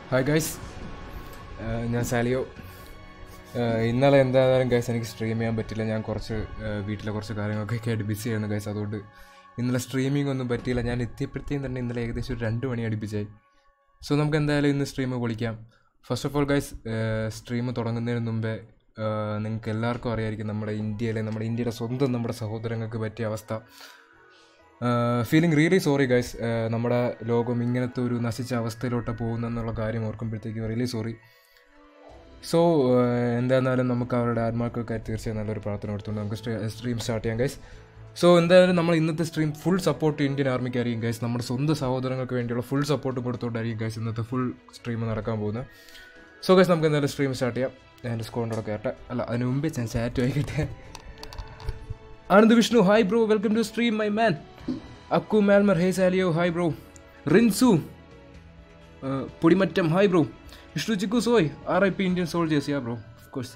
Hi guys ഞാൻ സാലിയോ ഏഹ് ഇന്നലെ എന്തായാലും ഗൈസ് എനിക്ക് സ്ട്രീം ചെയ്യാൻ പറ്റില്ല ഞാൻ കുറച്ച് ഏഹ് വീട്ടിലെ കുറച്ച് കാര്യങ്ങളൊക്കെ ആയിട്ട് ബിസി ആയിരുന്നു ഗൈസ് അതുകൊണ്ട് ഇന്നലെ സ്ട്രീമിംഗ് ഒന്നും പറ്റിയില്ല ഞാൻ എത്തിയപ്പോഴത്തേക്കും തന്നെ ഇന്നലെ ഏകദേശം ഒരു രണ്ട് മണി അടുപ്പിച്ചായി സോ നമുക്ക് എന്തായാലും ഇന്ന് സ്ട്രീം പൊളിക്കാം first of all guys stream തുടങ്ങുന്നതിന് മുമ്പേ നിങ്ങൾക്ക് എല്ലാവർക്കും അറിയായിരിക്കും നമ്മുടെ ഇന്ത്യയിലെ നമ്മുടെ ഇന്ത്യയുടെ സ്വന്തം നമ്മുടെ സഹോദരങ്ങൾക്ക് പറ്റിയ അവസ്ഥ ഫീലിംഗ് റിയലി സോറി ഗൈസ് നമ്മുടെ ലോകം ഇങ്ങനത്തെ ഒരു നശിച്ച അവസ്ഥയിലോട്ട് പോകുന്നെന്നുള്ള കാര്യം ഓർക്കുമ്പോഴത്തേക്കും റിയലി സോറി സോ എന്തായിരുന്നാലും നമുക്ക് അവരുടെ ആത്മാക്കൾക്കായി തീർച്ചയായും നല്ലൊരു പ്രാർത്ഥന കൊടുത്തുകൊണ്ട് നമുക്ക് സ്ട്രീം സ്റ്റാർട്ട് ചെയ്യാം ഗൈസ് സോ എന്തായാലും നമ്മൾ ഇന്നത്തെ സ്ട്രീം ഫുൾ സപ്പോർട്ട് ഇന്ത്യൻ ആർമിക്കായിരിക്കും ഗൈസ് നമ്മുടെ സ്വന്തം സഹോദരങ്ങൾക്ക് വേണ്ടിയുള്ള ഫുൾ സപ്പോർട്ട് കൊടുത്തുകൊണ്ടായിരിക്കും ഗൈസ് ഇന്നത്തെ ഫുൾ സ്ട്രീം നടക്കാൻ പോകുന്നത് സോ ഗൈസ് നമുക്ക് എന്തായാലും സ്ട്രീം സ്റ്റാർട്ട് ചെയ്യാം ഞാൻ എൻ്റെ സ്കോറിൻ്റെ കയറട്ടെ അല്ല അതിന് മുമ്പേ ഞാൻ ചാറ്റ് വായിക്കട്ടെ Anand Vishnu hi bro welcome to stream my man Akku മാൽമർ ഹേ സാലിയോ hi bro Rinsu Podimattam hi bro Vishnu Chikku സോയ് R I P Indian soldiers yeah bro of course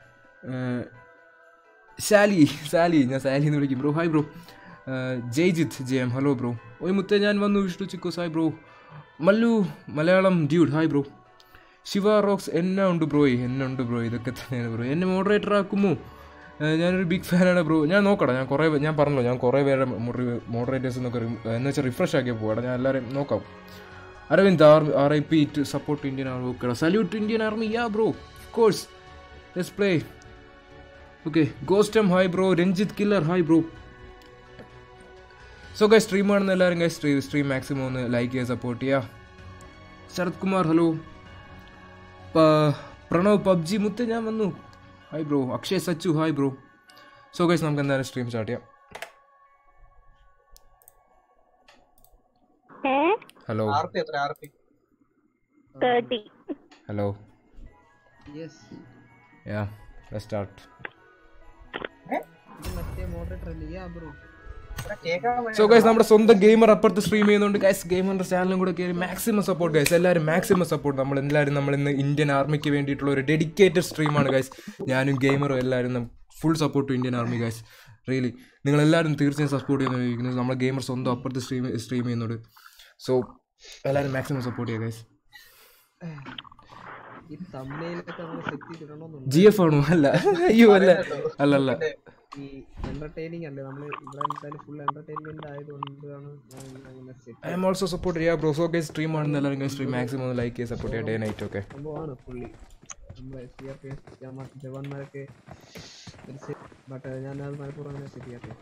Sali Sali ഞാൻ സാലി എന്ന് വിളിക്കും bro hi bro Jayjith J M hello bro ഓയ് മുത്തേ ഞാൻ വന്നു Vishnu Chikku hi bro Mallu Malayalam dude hi bro Shiva rocks എന്നെ ഉണ്ട് ബ്രോയ് എന്നെ ഉണ്ട് ബ്രോ ഇതൊക്കെ തന്നെയാണ് ബ്രോ എന്നെ മോഡറേറ്റർ ആക്കുമോ ഏഹ് ഞാനൊരു ബിഗ് ഫാനാണ് ബ്രോ ഞാൻ നോക്കടാ ഞാൻ കുറേ ഞാൻ പറഞ്ഞല്ലോ ഞാൻ കുറേ പേരെ മോഡറേറ്റേഴ്സ് എന്നൊക്കെ എന്ന് വെച്ചാൽ റിഫ്രഷ് ആക്കി പോകണം ഞാൻ എല്ലാവരെയും നോക്കാം Aravind R R I P to support Indian army okay salute Indian army yeah bro of course let's play okay ഗോസ്റ്റം hi bro Ranjith killer hi bro so guy stream കാണുന്ന എല്ലാവരും ഗൈ സ്ട്രീം സ്ട്രീം മാക്സിമം ഒന്ന് like ചെയ്യുക support ചെയ്യുക Sarath Kumar hello Pranav PUBG മുത്ത് ഞാൻ വന്നു hi bro Akshay Sachu hi bro so guys നമുക്ക് എന്തായാലും സ്ട്രീം സ്റ്റാർട്ട് ചെയ്യാം ഏ ഹലോ ആർപി എത്ര RP thirty hello yes yeah start ഇത് മറ്റേ മോഡറേറ്റർ അല്ലേ യാ ബ്രോ കേൾക്കാൻ സോ ഗൈസ് നമ്മുടെ സ്വന്തം ഗെയിമർ അപ്പുറത്ത് സ്ട്രീം ചെയ്യുന്നുണ്ട് ഗൈസ് ഗെയിമറിന്റെ ചാനലും കൂടെ കയറി മാക്സിമം സപ്പോർട്ട് ഗൈസ് എല്ലാവരും മാക്സിമം സപ്പോർട്ട് നമ്മൾ എല്ലാവരും നമ്മൾ ഇന്ന് ഇന്ത്യൻ ആർമിക്ക് വേണ്ടിയിട്ടുള്ള ഒരു ഡെഡിക്കേറ്റഡ് സ്ട്രീമാണ് ഗൈസ് ഞാനും ഗെയിമറും എല്ലാവരും full support to Indian army guys really നിങ്ങൾ എല്ലാവരും തീർച്ചയായും സപ്പോർട്ട് ചെയ്യുന്നത് നമ്മുടെ ഗെയിമർ സ്വന്തം അപ്പുറത്ത് സ്ട്രീം സ്ട്രീം ചെയ്യുന്നുണ്ട് സോ എല്ലാവരും മാക്സിമം സപ്പോർട്ട് ചെയ്യുക ഗൈസ് ഈ തമ്മയിലൊക്കെ നമ്മൾ സെറ്റ് ചെയ്തിടണമെന്നുണ്ട് ജി എഫ് ആണോ അല്ല അയ്യോ അല്ല അല്ല അല്ല ഈ എന്റർടൈനിങ് അല്ലേ നമ്മൾ ഇവിടെ എന്തായാലും ഫുൾ എന്റർടൈൻമെന്റ് ആയതുകൊണ്ടാണ് ഞാൻ അങ്ങനെ set I'm also support ചെയ്യുക ബ്രോ സോ ഗൈസ് സ്ട്രീം ആണെന്ന് എല്ലാവരും സ്ട്രീം മാക്സിമം ഒന്ന് ലൈക്ക് ചെയ്യുക സപ്പോർട്ട് ചെയ്യുക ഡേ നൈറ്റ് ഓക്കെ സംഭവമാണ് പുള്ളി നമ്മളെ സി ആർ പി എഫ് ജവാന്മാരൊക്കെ ബട്ട് ഞാൻ അത് മനഃപൂർവ്വം അങ്ങനെ സെറ്റ് ചെയ്യാത്ത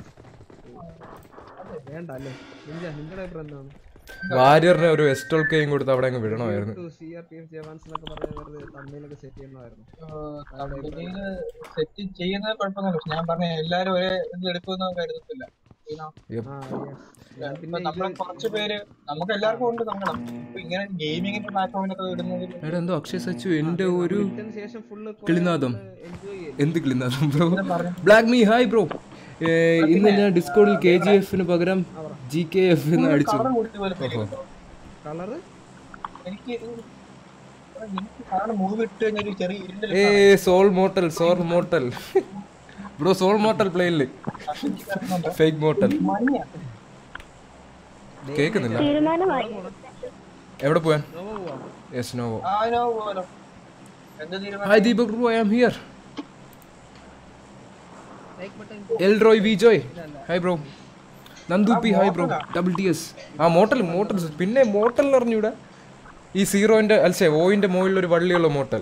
വേണ്ട അല്ലേ നിഞ്ച നിങ്ങളുടെ അഭിപ്രായം എന്താണ് വാര്യറിന് ഒരു എസ്റ്റോൾ കെയും കൊടുത്ത് അവിടെ അങ്ങ് വിടണമായിരുന്നു C R P F jawans എന്നൊക്കെ പറഞ്ഞ വെറുതെ തമ്മയിലൊക്കെ സെറ്റ് ചെയ്യുന്നതായിരുന്നു കമ്പനിയില് സെറ്റ് ചെയ്യുന്നത് കുഴപ്പമൊന്നുമില്ല പക്ഷെ ഞാൻ പറഞ്ഞ എല്ലാരും ഒരേ ഇത് എടുക്കുമെന്ന് കരുതത്തില്ല You know, Yep. ആ യെസ് ഞാൻ ഇപ്പൊ പിന്നെ നമ്മളെ കുറച്ച് പേര് നമുക്ക് എല്ലാവർക്കും ഉണ്ട് സങ്കടം ഇപ്പൊ ഇങ്ങനെ ഗെയിമിങ്ങിന്റെ പ്ലാറ്റ്ഫോമിലൊക്കെ ഇടുന്നതിൽ എടാ എന്തോ അക്ഷയ് സച്ചു എന്റെ ഒരു ഇതിന് ശേഷം ഫുള്ള് കിളിനാദം എൻജോയ് ചെയ്തു എന്ത് കിളിനാദം bro black me hi bro ഇന്ന് ഞാൻ ഡിസ്കോഡിൽ കെ ജി എഫിന് പകരം ജി കെ എഫ് എന്ന് അടിച്ചു കളർ കൂട്ടി പോലെ feel ചെയ്തു. കളറ് എനിക്ക് ഇത് എനിക്ക് സാധാരണ മൂവ് ഇട്ട് കഴിഞ്ഞാൽ ഒരു ചെറിയ ഇരുണ്ട ഏ soul mortal soul mortal bro soul mortal പ്ലേയില് ഫേക്ക് മോട്ടൽ മഞ്ഞ കേക്കുന്നില്ല തീരുമാനമായി എവിടെ പോയാൻ നോവ പോവാം യെസ് നോവോ ആനോ പോലോ എന്ത് തീരുമാനം hi Deepak bro I am here like button L Roy V Joy hi bro Nandu P hi bro double T S ആ മോട്ടൽ മോട്ടൽ പിന്നെ മോട്ടൽ അറിഞ്ഞൂടെ ഈ സീറോന്റെ അൽസേ ഓയിന്റെ മുകളിൽ ഒരു വള്ളിയുള്ള മോട്ടൽ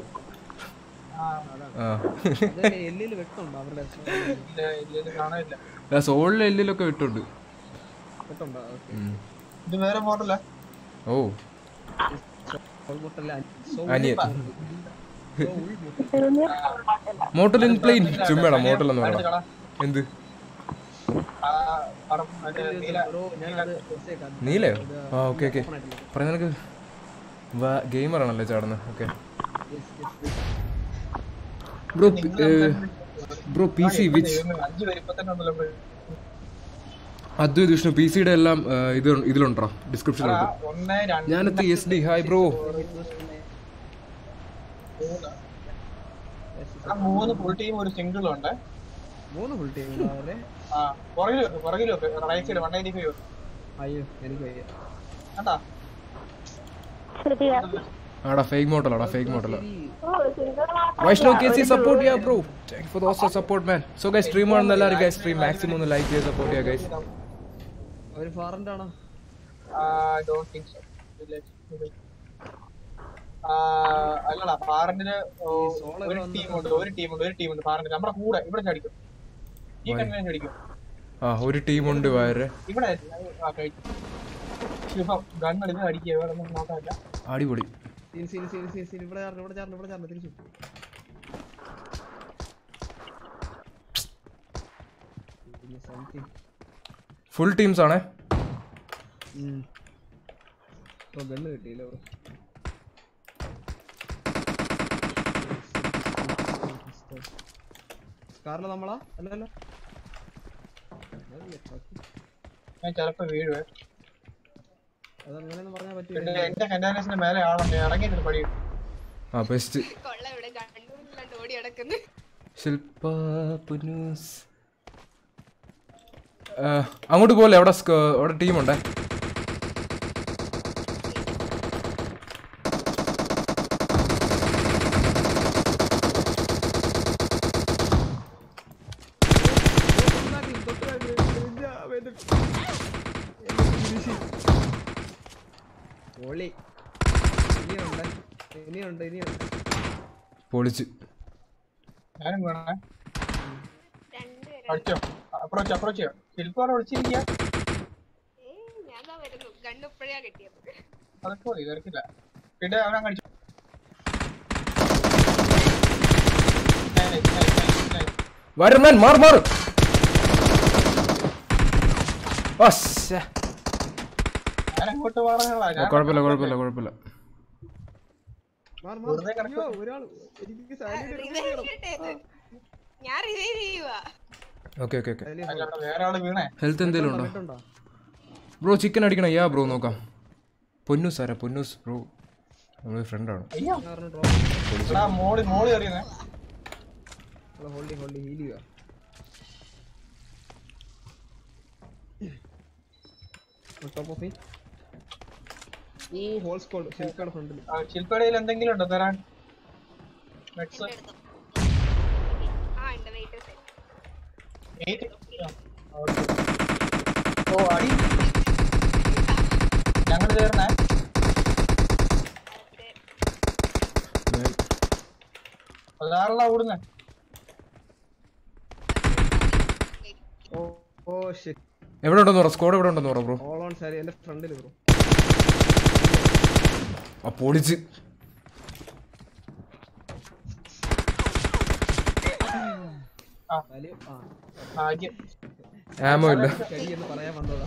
ആ എല്ലില് വെട്ടുണ്ടോ അവരുടെ ഇല്ല ഇല്ല ഇത് കാണാനില്ല സോളിലെ എല്ലിലൊക്കെ വിട്ടുണ്ട് വെട്ടുണ്ടോ ഓക്കെ ഉം. ഇത് വേറെ മോഡലാ ഓ ഓൾമോസ്റ്റ് അല്ല സോ അനിയൻ soul mortal in plain ചുമ്മേടാ മോട്ടൽ എന്ന് അടുത്ത പറയണം കള എന്ത് ആ പടം മറ്റേ നീല ബ്രോ ഞാനത് വെച്ചേക്കാം നീലയോ ആ ഓക്കെ ഓക്കെ പറഞ്ഞ നിനക്ക് ഗെയിമറാണല്ലേ ചാടുന്നത് okay bro bro P C which അഞ്ച് പേര് ഇപ്പൊ തന്നെ ഉണ്ടല്ലോ bro. അദ്വൈത് വിഷ്ണു പി സിയുടെ എല്ലാം ആ, ഇത് ഇതിലുണ്ടോ ഡിസ്ക്രിപ്ഷനിലുണ്ട് ഒന്ന് രണ്ട് ഞാനെത്തി എസ് ഡി ഹായ് ബ്രോ മൂന്ന് ആ മൂന്ന് ഫുൾ ടീം ഒരു സിംഗിൾ ഉണ്ട് മൂന്ന് ഫുൾ ടീം അവരെ ആ പുറകിൽ വെക്ക് പുറകിൽ വെക്ക് right side one eighty five അയ്യോ എനിക്ക് വയ്യ കണ്ടാ ശരിയാ ആടാ ഫേക്ക് മോഡലാടാ ഫേക്ക് മോഡലാ വൈഷ്ണവ് കെ സി സപ്പോർട്ട് ചെയ്യാ bro thank for those support man so guys stream ആണെന്ന് എല്ലാവരും ഗൈസ് സ്ട്രീം മാക്സിമം ഒന്ന് ലൈക്ക് ചെയ്ത് സപ്പോർട്ട് ചെയ്യാ ഗൈസ് ഒരു ഫാറന്റ് ആണോ ഡോണ്ട് തിങ്ക് സോ അല്ലടാ ഫാറന്റിന് solo ഒരു വന്നിട്ട് ടീമുണ്ട് ഒരു ടീമുണ്ട് ഒരു ടീമുണ്ട് ഫാറന്റിന് നമ്മുടെ കൂടെ ഇവിടെ ചടിക്കും ഈ കണ്ണിനെ ചടിക്കും ആ ഒരു ടീമുണ്ട് വേറെ ഇവിടെ ആ കഴിച്ചു ശിവം ഗണ്ണെടുത്ത് അടിക്കുക വേറെ ഒന്നും നോക്കാനില്ല അടിപൊളി scene scene scene scene scene ഇവിടെ ചാർന്ന് ഇവിടെ ചാർന്ന് ഇവിടെ ചാർന്ന് തിരിച്ചു സംതിങ് ഫുൾ ടീംസ് ആണേ ബ്രോ ഗണ്ണ് കിട്ടിയില്ല ബ്രോ കാറില് നമ്മളാ അല്ലല്ലോ ഞാൻ ചിലപ്പോ വീഴുവേ അതങ്ങനെയൊന്നും പറഞ്ഞാൽ പിന്നെ പറ്റില്ല എന്റെ കന്റാനസിന്റെ മേലെ ആളുണ്ട് ഇറങ്ങിയിട്ട് പടി ആ ബെസ്റ്റ് കൊള്ള ഇവിടെ കണ്ണൂരിലാണ്ട് ഓടി നടക്കുന്നു ശില്പ പുനൂസ് ആ, അങ്ങോട്ട് പോലെ അവിടെ സ്ക- അവിടെ ടീമുണ്ടേ പൊളി ഇനിയുണ്ട് ഇനിയുണ്ട് ഇനിയുണ്ട് പൊളിച്ച് ഞാനും വേണേ രണ്ടുപേരും അടിച്ചോ അപ്രോച്ച് അപ്രോച്ച് ശില്പോടെ വിളിച്ചിരിക്കുക ഏ ഞാൻ ദാ വരുന്നു കണ്ണുപ്പഴയാ കിട്ടിയത് അതൊക്കെ മതി തിരക്കില്ല പിന്നെ അവനെ കടിച്ചു Nice, nice, nice, nice. വരമൻ മാറ് മാറ് ഓ, ശ്ശെ. ഞാൻ അങ്ങോട്ട് മാറാനുള്ള ആ, കുഴപ്പമില്ല കുഴപ്പമില്ല കുഴപ്പമില്ല മാറ്, മാറ്. വെറുതെ കിടക്ക്. അയ്യോ, ഒരാള് എനിക്ക് silent എടുക്കാൻ റിവൈവ് വേണം. ചെയ്യട്ടെ ഞാൻ റിവൈവ് ചെയ്യുവാ ഓക്കെ ഓക്കെ ഓക്കെ അതില് അല്ല, വേറെ ആള് വീണേ ഹെൽത്ത് എന്തെങ്കിലും ഉണ്ടോ ഇട്ടുണ്ടോ? ബ്രോ ചിക്കൻ അടിക്കണം യാ ബ്രോ നോക്കാം പൊന്നൂസ് ആരാ പൊന്നൂസ് ബ്രോ നമ്മൾ ഫ്രണ്ടാണ് അയ്യോ ഞാൻ പറഞ്ഞു drop. എടാ മോളി മോളി എറിയുന്നേ നമ്മള് hold ചെയ്യ്, hold ചെയ്യ്, heal ചെയ്യുക. On top of me. Oh, whole squad. ശില്പയുടെ front ല്. ശില്പടയിൽ എന്തെങ്കിലും ഉണ്ടോ തരാൻ മെഡ്സ് എന്റെ അടുത്ത് ആ ഉണ്ട് വെയിറ്റ് എയ്റ്റ് ഓ അടി ഞങ്ങൾ ചേർന്നേ പതിനാറെല്ലാം ഓടുന്നേ ഓ, ഓ, shit. എവിടെ ഉണ്ടെന്ന് പറ സ്കോഡ് എവിടെ ഉണ്ടെന്ന് പറ ബ്രോ All on side. എന്റെ front ല് bro. ആ പൊളിച്ച് വലിയ- ആ, ഭാഗ്യം ആമോ ഇല്ല കടി എന്ന് പറയാൻ വന്നതാ.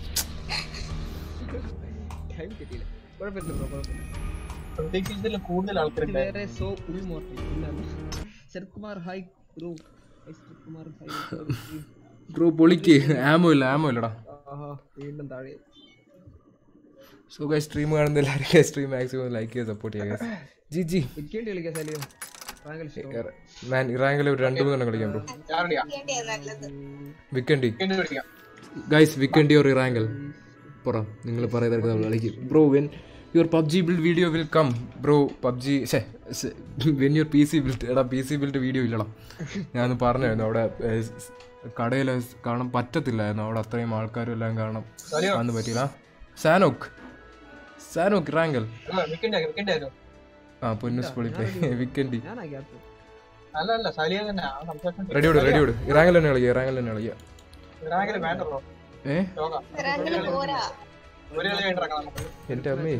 Time കിട്ടിയില്ല. കുഴപ്പമില്ല bro, കുഴപ്പമില്ല. പ്രതീക്ഷിച്ചതിൽ കൂടുതൽ ഇത് ആൾക്കാരുണ്ട് വേറെ സോ ഉൾമോർട്ടി ഇല്ല Sharath Kumar hi bro Sharath Kumar hi bro പൊളിക്ക് ആമോ ഇല്ല ആമോ ഇല്ലടാ ആഹാ വീണ്ടും താഴെ സോ ഗൈസ് സ്ട്രീം കാണുന്ന എല്ലാവരും സ്ട്രീം മാക്സിമം ലൈക്ക് ചെയ്ത് സപ്പോർട്ട് ചെയ്യുക ജി ജി വിക്കേണ്ടി കളിക്കാൻ സലിയോ റാങ്കൽ ഇഷ്ടം മാൻ ഇറാങ്കിൽ ഒരു രണ്ട് മൂന്നെണ്ണം കളിക്കാം ബ്രോ ഞാറടിയാ ചെയ്യേണ്ടിയാ നല്ലത് വിക്കണ്ടി വീണ്ടും പിടിക്കാം ഗൈസ് വിക്കണ്ടി ഓർ ഇറാങ്കൽ പറ നിങ്ങൾ പറയുന്നവർക്ക് നമ്മൾ കളിക്കും bro when your PUBG build video will come bro PUBG when your P C build എടാ പി സി ബിൽഡ് വീഡിയോ ഇല്ലടാ ഞാൻ പറഞ്ഞായിരുന്നു അവിടെ കടയിൽ കാണാൻ പറ്റത്തില്ലായിരുന്നു അവിടെ അത്രയും ആൾക്കാരും എല്ലാം കാണാം സലിയോ അന്ന് പറ്റിയില്ല സാനോക്ക് സാനോക്ക് ഇറാങ്കൽ വിക്കണ്ടേ വിക്കണ്ടായിരുന്നു ആ പൊന്നുസ് പൊളിപ്പേ വിക്കൻഡി ഞാൻ അകത്ത് അല്ല അല്ല സലിയ തന്നെ ആ സംസാരിച്ചോണ്ട് റെഡി വിട് റെഡി വിട് ഇറാങ്കൽ തന്നെ കളിക്കുക ഇറാങ്കൽ തന്നെ കളിക്കുക ഇറാങ്കിലും വേണ്ട ബ്രോ ഏ യോഗ റാങ്കില് പോരാ ഒരു കളി കഴിഞ്ഞിട്ട് ഇറങ്ങാം നമുക്ക് എൻ്റെ അമ്മേ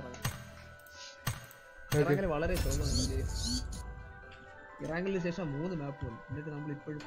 ഇറാങ്കൽ വളരെ ശോഭമാണ് ഇറാങ്കലിന് ശേഷം മൂന്ന് മാപ്പ് വന്നു എന്നിട്ട് നമ്മൾ ഇപ്പോഴും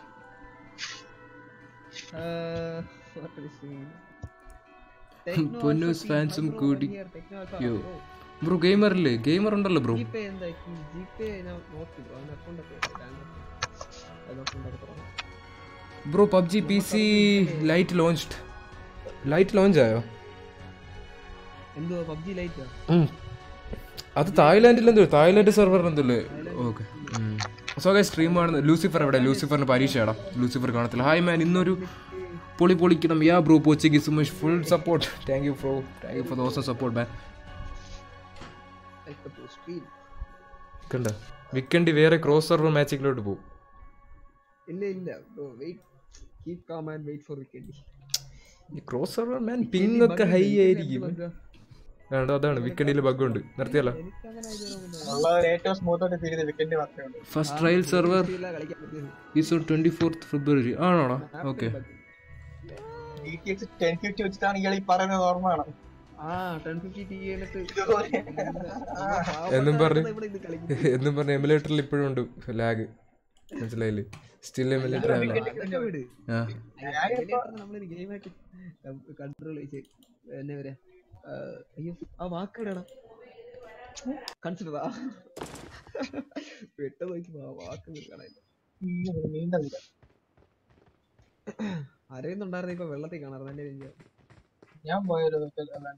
പൊന്നൂസ് ഫാൻസും കൂടി യോ ബ്രോ ഗെയിമറില്ലേ ഗെയിമർ ഉണ്ടല്ലോ ബ്രോ ജിപേ എന്താ ജിപേ ഞാൻ നോക്കി ബ്രോ അതിന് അക്കൗണ്ട് ഒക്കെ അക്കൗണ്ട് ഒക്കെ തുറന്നു bro PUBG P C lite launched lite launch ആയോ എന്തുവാ പബ്ജി ലൈറ്റ് ഉം. അത് തായ്ലാൻഡിൽ എന്തോ തായ്ലാൻഡ് സെർവറിന് എന്തല്ലേ ഓക്കെ സോ ഗൈസ് സ്ട്രീം കാണുന്ന ലൂസിഫർ എവിടെ ലൂസിഫറിന് പരീക്ഷയാടാ ലൂസിഫർ കാണത്തില്ല ഹായ് മാൻ ഇന്നൊരു പൊളി പൊളിക്കണം യാ ബ്രോ പോച്ചിക്ക് Sumesh full support thank you bro thank you for those support man Like the post screen. കണ്ട വിക്കൻഡി വേറെ ക്രോസ് സർവർ മാച്ചിങ്ങിലോട്ട് പോകും ഇല്ല ഇല്ല bro wait keep calm and wait for weekend ഈ ക്രോസ് സർവർ മാൻ പിങ് ഒക്കെ high ആയിരിക്കും വേണ്ട അതാണ് വിക്കൻഡിൽ ബഗ്ഗുണ്ട് നിർത്തിയല്ല എനിക്കങ്ങനെ idea ഒന്നുമില്ല. ഉള്ളത് ഏറ്റവും സ്മൂത്ത് ആയിട്ട് തിരിഞ്ഞ് വിക്കറ്റ് മാത്രമേ ഉള്ളൂ ഫസ്റ്റ് ട്രയൽ സെർവർ ഇല്ല, കളിക്കാൻ പറ്റിയത്. Is on twenty fourth February ആണോടാ okay D T X ten fifty വെച്ചിട്ടാണ് ഇയാൾ ഈ പറയുന്നത് ഓർമ്മയാണ് ആ 1050 ടി എന്നിട്ട് എന്നും പറഞ്ഞ് ഇവിടെ ഇത് കളിക്കും എന്നും പറഞ്ഞ എമുലേറ്ററിൽ ഇപ്പോഴും ഉണ്ട് ലാഗ് മനസ്സിലായില്ലേ സ്റ്റിൽ എമുലേറ്റർ ആണ് അതൊക്കെ വിട് ആ അതിലേക്കാണ് നമ്മളൊരു ഗെയിമായിട്ട് കൺട്രോൾ ചെയ്ത് എന്നെ വരെ അയ്യോ ആ വാക്ക് എവിടെയാടാ കൺസിഡർ പെട്ടെന്ന് നോക്കി ആ വാക്ക് കാണാനില്ല നീണ്ട നില. അരയുന്നുണ്ടായിരുന്നു ഇപ്പൊ വെള്ളത്തിൽ കാണാറ് എന്റെ നെഞ്ച് ഞാൻ പോയൊരു wicket വേണ്ട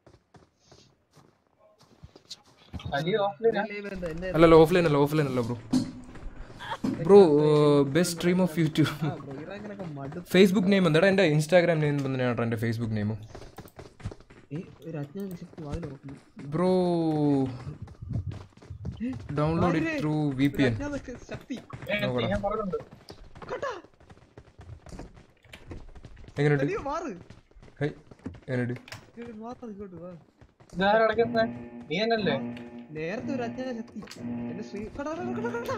വലിയ ഓഫ്ലൈനാ എന്റെ അല്ലല്ല ഓഫ്ലൈൻ അല്ല ഓഫ്ലൈൻ അല്ല bro bro best stream of YouTube bro ഇറാങ്കിലൊക്കെ മടുത്ത് ഫേസ്ബുക്ക് നെയിം എന്താ എൻ്റെ ഇൻസ്റ്റാഗ്രാം നെയിം തന്നെയാണ് എൻ്റെ ഫേസ്ബുക്ക് നെയിം ഏ, ഒരു അജ്ഞാന ശക്തി വാതിൽ നോക്കുന്നു bro download it through V P N അജ്ഞാത ശക്തി ഏ, ഞാൻ പറഞ്ഞിട്ടുണ്ട് എങ്ങനെയുണ്ട് അയ്യോ മാറ് ഹൈ എങ്ങനെയുണ്ട് ഇങ്ങോട്ട് മാറ് ഇങ്ങോട്ട് വാ ഇതാരും അടയ്ക്കുന്നത് നീ തന്നെയല്ലേ നേരത്തെ ഒരു അജ്ഞാന ശക്തി എന്റെ ശ്രീ കടാ, കടാ, കടാ, കടാ.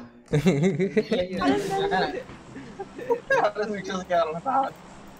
അത് വിശ്വസിക്കാറുള്ള സാധനം.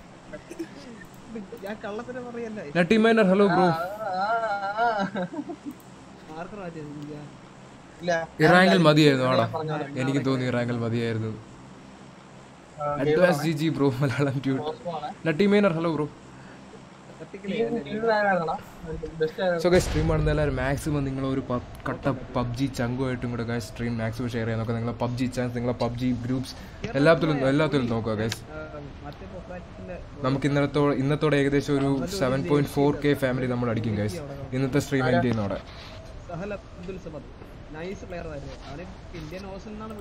ഞാൻ കള്ളത്തിനെ പറയല്ല നട്ടി മൈനർ ഹലോ ബ്രോ ആ, ആ, ആ. ആർക്കും മാറ്റിയത് ഇല്ല ഇറാങ്കിൽ മതിയായിരുന്നു ആടാ പറഞ്ഞോളാം. എനിക്ക് തോന്നി ഇറാങ്കിൽ മതിയായിരുന്നു ആ, advance G G bro Malayalam ട്യൂട്ട് മോശമാണ്. നട്ടി മൈനർ ഹലോ ബ്രോ തട്ടിക്കലേ നീ ഇതാരാണെടാ? ബെസ്റ്റ് ആരാ? സോ ഗൈസ് സ്ട്രീം കാണുന്ന എല്ലാവരും മാക്സിമം നിങ്ങൾ ഒരു പ- കട്ട പബ്ജി ചങ്കുമായിട്ടും കൂടെ ഗൈസ് സ്ട്രീം മാക്സിമം ഷെയർ ചെയ്യാൻ നോക്കുക നിങ്ങളെ പബ്ജി ചാൻസ് നിങ്ങളെ പബ്ജി ഗ്രൂപ്പ്സ് എല്ലാത്തിലും എല്ലാത്തിലും നോക്കുക ഗൈസ് മറ്റേ പ്രൊഫൈറ്റിന്റെ നമുക്ക് ഇന്നലത്തോടെ ഇന്നത്തോടെ ഏകദേശം ഒരു seven point four K family നമ്മൾ അടിക്കും ഗൈസ് ഇന്നത്തെ സ്ട്രീം എൻഡ് ചെയ്യുന്നതോടെ സഹൽ അബ്ദുൽ സമദ് നൈസ് പ്ലെയർ ആയിരുന്നു അവന് ഇന്ത്യൻ ഓസൻ എന്നാണ്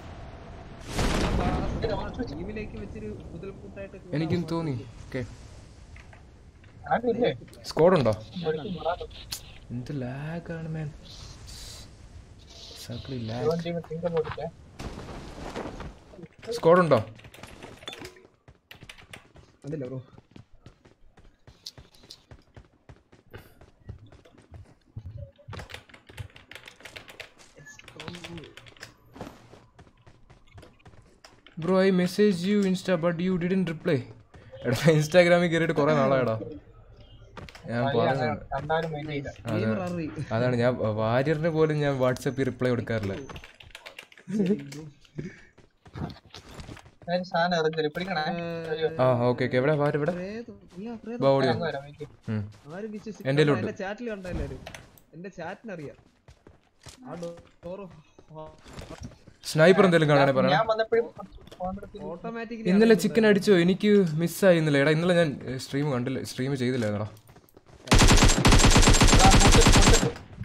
ടീമിലേക്ക് വെച്ചൊരു മുതൽക്കൂട്ടായിട്ട് എനിക്കും തോന്നി ഓക്കെ ആരില്ലേ? സ്കോഡ് ഉണ്ടോ ഒരിക്കലും വരാത്ത എന്ത് ലാഗാണ് മാൻ സക്ലി ലാഗ് ഇവൻ team think about it, ഏ. സ്കോഡ് ഉണ്ടോ അതില്ല bro bro I message you Insta but you didn't reply എടാ ഇൻസ്റ്റാഗ്രാമിൽ കയറിയിട്ട് കുറേ നാളായടാ ഞാൻ പറയുന്നുണ്ട് കണ്ടാലും mind ചെയ്യില്ല. ഗെയിമർ അറി അതാണ് ഞാൻ വാര്യറിന് പോലും ഞാൻ വാട്സപ്പിൽ റിപ്ലൈ കൊടുക്കാറില്ല ഞാൻ ഒരു സാധനം എറിഞ്ഞു പിടിക്കണേ ആ ഓക്കെ ഓക്കെ എവിടെ വാര് ഇവിടെ പ്രേതം ഇല്ല പ്രേതം ബാ ഓടിയോ അങ്ങ് വരാം, wait ചെയ്യ്. ഉം. ആരും വിശ്വസിക്കും എൻ്റെ കയ്യിലുണ്ട്. എന്റെ ചാറ്റിൽ കണ്ടല്ലാരും എന്റെ ചാറ്റിനറിയാം ആ ഡോറ് സ്നൈപ്പർ എന്തെങ്കിലും കാണാനേ പറയണം ഞാൻ വന്നപ്പോഴും phone എടുത്ത് ഓട്ടോമാറ്റിക്കലി ഇന്നലെ ചിക്കൻ അടിച്ചോ എനിക്ക് മിസ്സായി ഇന്നലെ എടാ ഇന്നലെ ഞാൻ സ്ട്രീം കണ്ടില്ല സ്ട്രീം ചെയ്തില്ല എടാ ആ, മുട്ട്, മുട്ട്.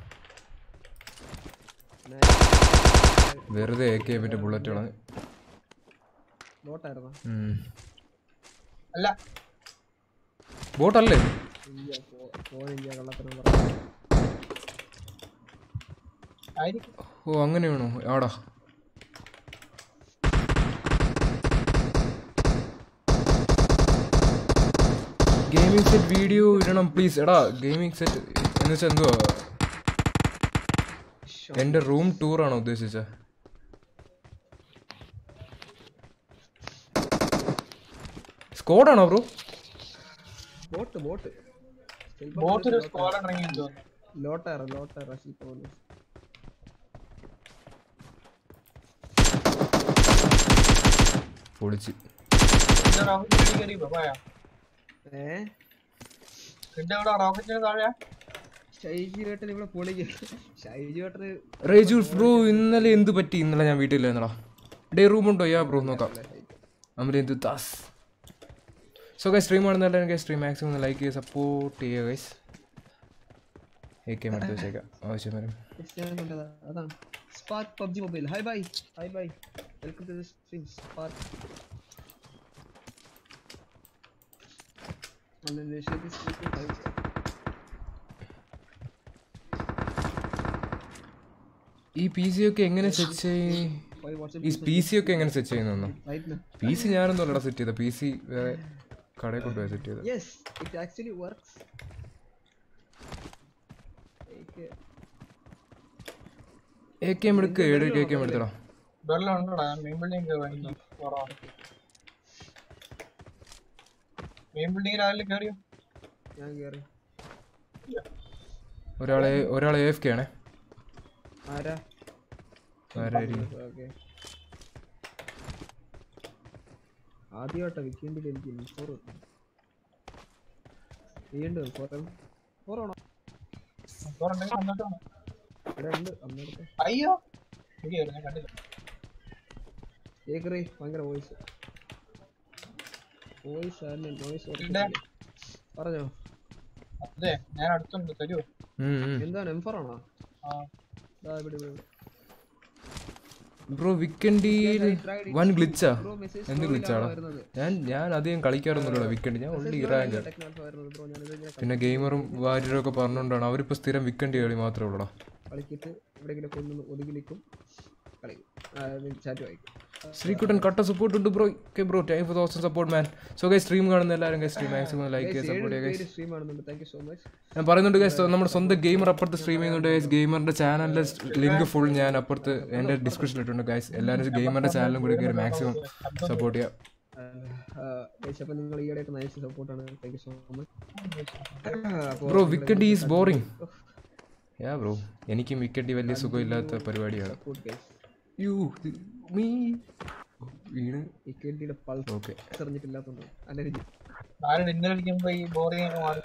വെറുതെ എ കെ എമ്മിന്റെ ബുള്ളറ്റ് കളഞ്ഞ് ബോട്ടായിരുന്നു ഉം. അല്ല ബോട്ടല്ലേ ഫോൺ ഇന്ത്യ കള്ളത്തരം പറഞ്ഞു ആയിരിക്കും ഓ അങ്ങനെയാണോ ആടാ ഗെയിമിംഗ് സെറ്റ് വീഡിയോ ഇടണം പ്ലീസ് എടാ ഗെയിമിംഗ് സെറ്റ് എന്ന് വെച്ചാൽ എന്തുവാ എൻ്റെ റൂം ടൂറാണോ ഉദ്ദേശിച്ച സ്കോഡാണോ ബ്രോ ബോട്ട് ബോട്ട് ബോട്ട് ഒരു സ്ക്വാഡ് ഇറങ്ങി തോന്നുന്നു ലോട്ടാറ ലോട്ടാറ ശില്പ പൊളിച്ച് പിന്നെ റോക്കറ്റ് കയറി പോയാ ഏ പിന്നെ ഇവിടെ റോക്കറ്റിന് താഴെ ഷൈജി വേട്ടൻ ഇവിടെ പൊളിക്കും ഷൈജി വേട്ടന് റേജൂസ് ബ്രോ ഇന്നലെ എന്ത് പറ്റി ഇന്നലെ ഞാൻ വീട്ടിലിരുന്നടാ ഡേ റൂം ഉണ്ടോ യാ ബ്രോ നോക്കാം Amarendu Das so guys stream ആണെന്ന് എല്ലാവരും സ്ട്രീം മാക്സിമം ഒന്ന് ലൈക്ക് ചെയ്യുക സപ്പോർട്ട് ചെയ്യുക ഗൈസ് എ കെ എടുത്ത് വെച്ചേക്കാം ആവശ്യം വരും ഞാൻ കണ്ടതാ അതാണ് Spark PUBG mobile hi bye hi bye welcome to the stream Spark Malaysia ഈ പി സി ഒക്കെ എങ്ങനെ സെറ്റ് ചെയ്യ Why- what's the ഈ പി സി ഒക്കെ എങ്ങനെ സെറ്റ് ചെയ്യുന്നു right now? പി സി ഞാനൊന്നും അല്ലടാ സെറ്റ് ചെയ്ത പി സി വേറെ കടയിൽ കൊണ്ടുപോയി സെറ്റ് ചെയ്തത് Yes, it actually works. Okay. A K M എടുക്കുക ഏഴ് കെ കെ എം എടുത്തടാ വെള്ളം ഉണ്ടോടാ മെയിൻ ബിൽഡിംഗ് കുറവാണ് മെയിൻ ബിൽഡിംഗ് രാവിലെ കയറിയോ ഞാൻ കേറി ഒരാളെ ഒരാളെ എഫ് കെ ആണേ ആരാ ആരായിരിക്കും ഓക്കെ ആദ്യമായിട്ടാ വിക്കേണ്ടിൽ എനിക്ക് ഇൻഫോർ വീണ്ടും ഫോറാണോ ചോറുണ്ടെങ്കിൽ വന്നിട്ടാണ് ഇവിടെ ഉണ്ട് അമ്മയുടെ അയ്യോ എനിക്ക് ഞാൻ കണ്ടില്ല കേക്കറി ഭയങ്കര വോയിസ് വോയിസ് ആയിരുന്നു നോയിസ് ഇല്ല. പറഞ്ഞോ അതെ ഞാൻ അടുത്തുണ്ട് തരുമോ എന്താണ് എം ഫോർ ആണോ ആ ദാ ഇവിടെ ഇവിടെ ബ്രോ വീക്കെൻഡിൽ വൺ ഗ്ലിച്ചാ ബ്രോ മെസ്സേജ് എന്ത് ഗ്ലിച്ചാടാ വരുന്നത് ഞാൻ ഞാൻ അധികം കളിക്കാറൊന്നുമില്ല വീക്കെൻഡ് ഞാൻ ഉള്ളി ഇറാങ്ക ടെക്നോളജി വരുന്നത് ബ്രോ ഞാനിത് ഇങ്ങനെ പിന്നെ ഗെയിമറും വാര്യരും ഒക്കെ പറഞ്ഞുകൊണ്ടാണ് അവരിപ്പോൾ സ്ഥിരം വീക്കെൻഡ് കളി മാത്രമേ ഉള്ളൂടാ കളിക്കിട്ട് എവിടെയെങ്കിലും കൊണ്ടു ഒതുങ്ങി നിൽക്കും കളിക്കും ചാറ്റ് വായിക്കും ശ്രീകുട്ടൻ കട്ട സപ്പോർട്ട് ഉണ്ട് bro okay bro time four thousand support man so guys stream കാണുന്ന എല്ലാവരും ഗൈസ് സ്ട്രീം മാക്സിമം ലൈക്ക് ചെയ്യുക സപ്പോർട്ട് ചെയ്യുക ഗൈസ് സ്ട്രീം ആണെന്നുണ്ട് താങ്ക് യു സോ മച്ച് ഞാൻ പറയുന്നുണ്ട് ഗൈസ് നമ്മുടെ സ്വന്തം ഗെയിമർ അപ്പുറത്ത് സ്ട്രീം ചെയ്യുന്നുണ്ട് ഗൈസ് ഗെയിമറിന്റെ ചാനലിന്റെ ലിങ്ക് ഫുൾ ഞാൻ അപ്പുറത്ത് എൻ്റെ ഡിസ്ക്രിപ്ഷനിൽ ഇട്ടുണ്ട് ഗൈസ് എല്ലാവരും ഗെയിമറിന്റെ ചാനലും കൂടി കയറി മാക്സിമം സപ്പോർട്ട് ചെയ്യാം അപ്പം നിങ്ങൾ ഈ ഇടയായിട്ട് നൈസ് സപ്പോർട്ടാണ് thank you so much bro wicket is boring yeah bro എനിക്കും വിക്കറ്റ് വലിയ സുഖമില്ലാത്ത പരിപാടിയാണ് ഗുഡ് ഗൈസ് യു മീ വീണ് ഇക്വലിറ്റിയുടെ പൾസ് ഓക്കെ അറിഞ്ഞിട്ടില്ലാത്തതുകൊണ്ട് അനരുചി ആര് ഡിന്നർ അടിക്കുമ്പോ ഈ ബോറിംഗ് മാറി